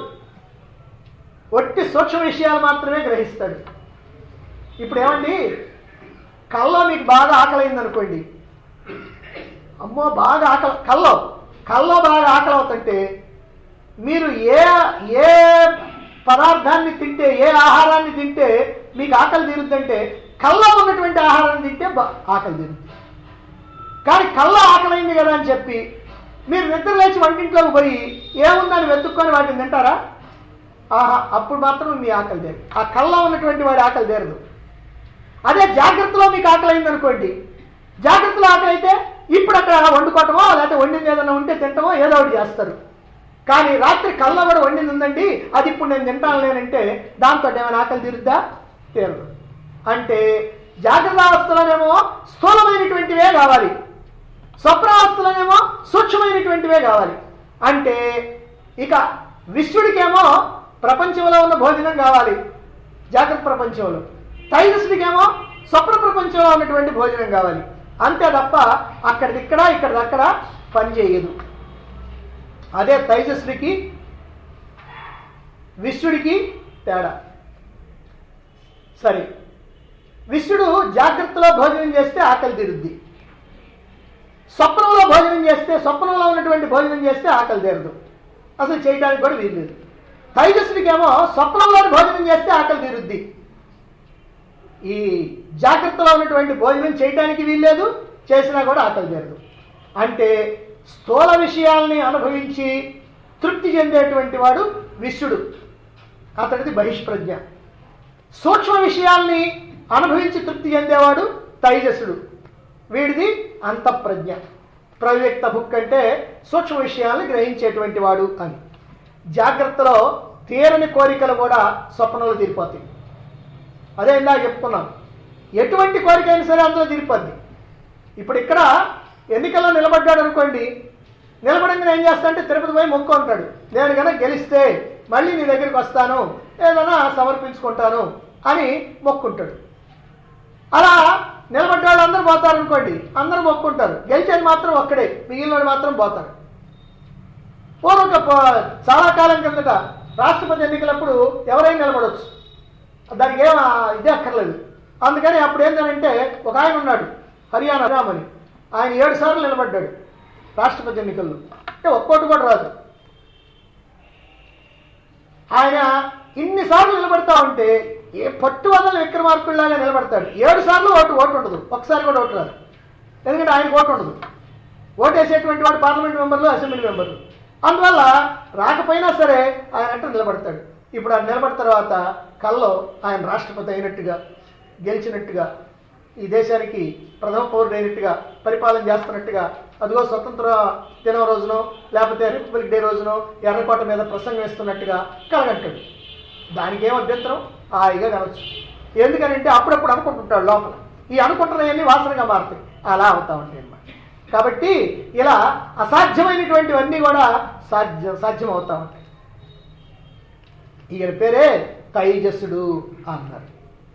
ఒట్టి సూక్ష్మ విషయాలు మాత్రమే గ్రహిస్తాడు ఇప్పుడు ఏమండి కల్లో మీకు బాగా ఆకలైంది అనుకోండి అమ్మో బాగా ఆకలి కల్లో కల్లో బాగా ఆకలి అవుతుంటే మీరు ఏ ఏ పదార్థాన్ని తింటే ఏ ఆహారాన్ని తింటే మీకు ఆకలి తీరుద్దంటే కల్లో ఉన్నటువంటి ఆహారాన్ని తింటే బా- ఆకలి తీరుద్ది కానీ కళ్ళ ఆకలైంది కదా అని చెప్పి మీరు నిద్ర లేచి వంటింట్లోకి పోయి ఏముందని వెతుక్కొని వాటిని తింటారా ఆహా అప్పుడు మాత్రం మీ ఆకలి తీరదు ఆ కళ్ళలో ఉన్నటువంటి వాడి ఆకలి తీరదు అదే జాగ్రత్తలో మీకు ఆకలి అయింది అనుకోండి జాగ్రత్తలో ఆకలి అయితే ఇప్పుడు అక్కడ వండుకోవటమో లేకపోతే వండింది ఏదైనా ఉంటే తింటమో ఏదో ఒకటి చేస్తారు కానీ రాత్రి కళ్ళ కూడా వండింది ఉందండి అది ఇప్పుడు నేను తింటాను లేనంటే దాంతో ఏమైనా ఆకలి తీరుద్దా తీరదు అంటే జాగ్రత్త అవస్థలోనేమో స్థూలమైనటువంటివే కావాలి స్వప్నావస్థలోనేమో సూక్ష్మమైనటువంటివే కావాలి అంటే ఇక విశ్వడికేమో ప్రపంచంలో ఉన్న భోజనం కావాలి జాగ్రత్త ప్రపంచంలో తైజస్వికేమో స్వప్న ప్రపంచంలో ఉన్నటువంటి భోజనం కావాలి అంతే తప్ప అక్కడిదిక్కడ ఇక్కడిదక్కడ పని చేయదు అదే తైజస్వికి విశ్వడికి తేడా సరే విశ్వడు జాగ్రత్తలో భోజనం చేస్తే ఆకలి తీరుద్ది స్వప్నంలో భోజనం చేస్తే స్వప్నంలో ఉన్నటువంటి భోజనం చేస్తే ఆకలి తీరదు అసలు చేయడానికి కూడా వీల్లేదు తైజస్వికేమో స్వప్నంలోని భోజనం చేస్తే ఆకలి తీరుద్ది ఈ జాగ్రత్తలో ఉన్నటువంటి భోజనం చేయడానికి వీల్లేదు చేసినా కూడా ఆకలి తీరదు అంటే స్థూల విషయాల్ని అనుభవించి తృప్తి చెందేటువంటి వాడు విశ్వడు అతడిది బహిష్ప్రజ్ఞ సూక్ష్మ విషయాల్ని అనుభవించి తృప్తి చెందేవాడు తైజసుడు వీడిది అంతఃప్రజ్ఞ ప్రవ్యక్త బుక్ అంటే సూక్ష్మ విషయాల్ని గ్రహించేటువంటి వాడు అని జాగ్రత్తలో తీరని కోరికలు కూడా స్వప్నంలో తీరిపోతాయి అదే ఇందాక చెప్పుకున్నాం ఎటువంటి కోరిక అయినా సరే అందులో తీరిపోద్ది ఇప్పుడు ఇక్కడ ఎన్నికల్లో నిలబడ్డాడు అనుకోండి నిలబడంగా ఏం చేస్తా అంటే తిరుపతి పోయి మొక్కు ఉంటాడు నేను కనుక గెలిస్తే మళ్ళీ నీ దగ్గరికి వస్తాను ఏదైనా సమర్పించుకుంటాను అని మొక్కుంటాడు అలా నిలబడ్డ వాళ్ళు అందరూ పోతారు అనుకోండి అందరూ మొక్కుంటారు గెలిచేది మాత్రం ఒక్కడే మిగిలిన మాత్రం పోతారు పూర్వం ఒక ప- చాలా కాలం కిందట రాష్ట్రపతి ఎన్నికలప్పుడు ఎవరైనా నిలబడవచ్చు దానికి ఏం ఆ ఇదే అక్కర్లేదు అందుకని అప్పుడు ఏంటంటే ఒక ఆయన ఉన్నాడు హర్యానా రామని ఆయన ఏడు సార్లు నిలబడ్డాడు రాష్ట్రపతి ఎన్నికల్లో అంటే ఒక్కోటి కూడా రాదు ఆయన ఇన్నిసార్లు నిలబడతా ఉంటే ఏ పట్టు వదల విక్రమార్కుల్లాగా నిలబడతాడు ఏడు సార్లు ఓటు ఓటు ఉండదు ఒకసారి కూడా ఓటు రాదు ఎందుకంటే ఆయనకు ఓటు ఉండదు ఓటు వేసేటువంటి వాడు పార్లమెంట్ మెంబర్లు అసెంబ్లీ మెంబర్లు అందువల్ల రాకపోయినా సరే ఆయన అంటే నిలబడతాడు ఇప్పుడు ఆయన నిలబడిన తర్వాత కల్లో ఆయన రాష్ట్రపతి అయినట్టుగా గెలిచినట్టుగా ఈ దేశానికి ప్రథమ పౌరుడు అయినట్టుగా పరిపాలన చేస్తున్నట్టుగా అదిగో స్వతంత్ర దినం రోజునో లేకపోతే రిపబ్లిక్ డే రోజునో ఎర్రకోట మీద ప్రసంగం ఇస్తున్నట్టుగా కలగంటాడు దానికి ఏం అభ్యంతరం హాయిగా కనొచ్చు ఎందుకనంటే అప్పుడప్పుడు అనుకుంటుంటాడు లోపల ఈ అనుకుంటున్నవన్నీ వాసనగా మారుతాయి అలా అవుతా ఉంటాయి అన్నమాట కాబట్టి ఇలా అసాధ్యమైనటువంటివన్నీ కూడా సాధ్యం సాధ్యం అవుతా ఉంటాయి ఈయన పేరే తైజస్సుడు అన్నారు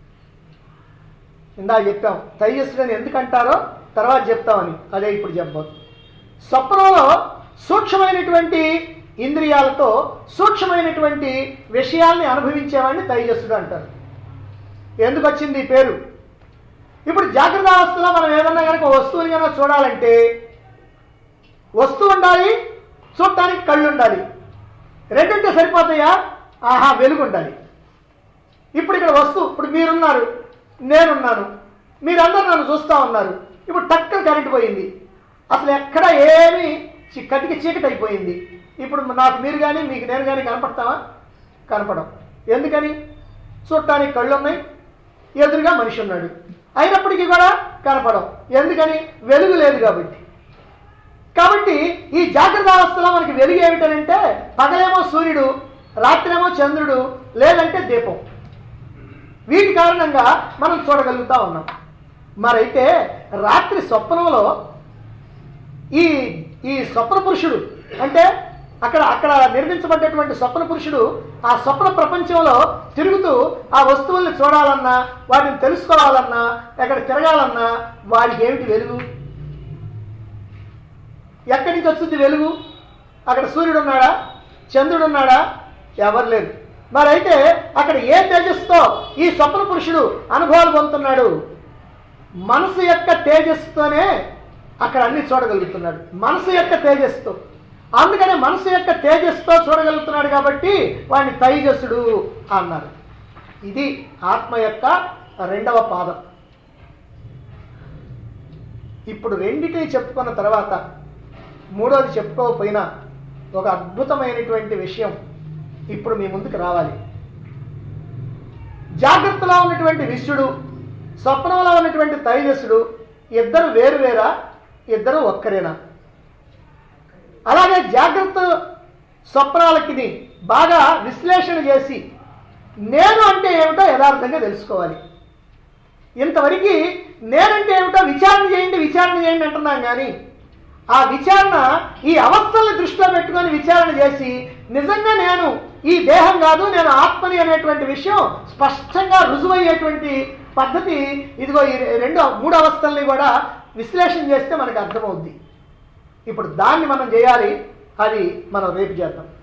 ఇందాక చెప్పాం తైజస్సుడు అని ఎందుకంటారో తర్వాత చెప్తామని అదే ఇప్పుడు చెప్పబోతు స్వప్నంలో సూక్ష్మమైనటువంటి ఇంద్రియాలతో సూక్ష్మమైనటువంటి విషయాల్ని అనుభవించేవాడిని తైజస్సుడు అంటారు ఎందుకు వచ్చింది ఈ పేరు ఇప్పుడు జాగ్రత్త అవస్థలో మనం ఏదన్నా కనుక వస్తువుని కనుక చూడాలంటే వస్తువు ఉండాలి చూడటానికి కళ్ళు ఉండాలి రెండింటే సరిపోతాయా ఆహా వెలుగు ఉండాలి ఇప్పుడు ఇక్కడ వస్తువు ఇప్పుడు మీరున్నారు నేనున్నాను మీరందరూ నన్ను చూస్తూ ఉన్నారు ఇప్పుడు టక్కన కరెంట్ పోయింది అసలు ఎక్కడ ఏమి చి- కటికి చీకటి అయిపోయింది ఇప్పుడు నాకు మీరు కానీ మీకు నేను కానీ కనపడతావా కనపడం ఎందుకని చూడటానికి కళ్ళు ఉన్నాయి ఎదురుగా మనిషి ఉన్నాడు అయినప్పటికీ కూడా కనపడం ఎందుకని వెలుగు లేదు కాబట్టి కాబట్టి ఈ జాగ్రత్త అవస్థలో మనకి వెలుగు ఏమిటనంటే పగలేమో సూర్యుడు రాత్రేమో చంద్రుడు లేదంటే దీపం వీటి కారణంగా మనం చూడగలుగుతా ఉన్నాం మరైతే రాత్రి స్వప్నంలో ఈ ఈ స్వప్న పురుషుడు అంటే అక్కడ అక్కడ నిర్మించబడ్డటువంటి స్వప్న పురుషుడు ఆ స్వప్న ప్రపంచంలో తిరుగుతూ ఆ వస్తువుల్ని చూడాలన్నా వాటిని తెలుసుకోవాలన్నా ఎక్కడ తిరగాలన్నా వాడికి ఏమిటి వెలుగు ఎక్కడి నుంచి వస్తుంది వెలుగు అక్కడ సూర్యుడు ఉన్నాడా చంద్రుడు ఉన్నాడా ఎవరు లేరు మరైతే అక్కడ ఏ తేజస్తో ఈ స్వప్న పురుషుడు అనుభవాలు పొందుతున్నాడు మనసు యొక్క తేజస్సుతోనే అక్కడ అన్ని చూడగలుగుతున్నాడు మనసు యొక్క తేజస్సుతో అందుకనే మనసు యొక్క తేజస్సుతో చూడగలుగుతున్నాడు కాబట్టి వాడిని తైజస్సుడు అన్నారు ఇది ఆత్మ యొక్క రెండవ పాదం ఇప్పుడు రెండిటిని చెప్పుకున్న తర్వాత మూడోది చెప్పుకోకపోయినా ఒక అద్భుతమైనటువంటి విషయం ఇప్పుడు మీ ముందుకు రావాలి జాగ్రత్తలో ఉన్నటువంటి విశ్వడు స్వప్నంలో ఉన్నటువంటి తైజస్సుడు ఇద్దరు వేరువేరా ఇద్దరు ఒక్కరేనా అలాగే జాగ్రత్త స్వప్నాలకి బాగా విశ్లేషణ చేసి నేను అంటే ఏమిటో యథార్థంగా తెలుసుకోవాలి ఇంతవరకు నేనంటే ఏమిటో విచారణ చేయండి విచారణ చేయండి అంటున్నాం కానీ ఆ విచారణ ఈ అవస్థల్ని దృష్టిలో పెట్టుకొని విచారణ చేసి నిజంగా నేను ఈ దేహం కాదు నేను ఆత్మని అనేటువంటి విషయం స్పష్టంగా రుజువయ్యేటువంటి పద్ధతి ఇదిగో ఈ రెండు మూడు అవస్థల్ని కూడా విశ్లేషణ చేస్తే మనకు అర్థమవుద్ది ఇప్పుడు దాన్ని మనం చేయాలి అది మనం రేపు చేద్దాం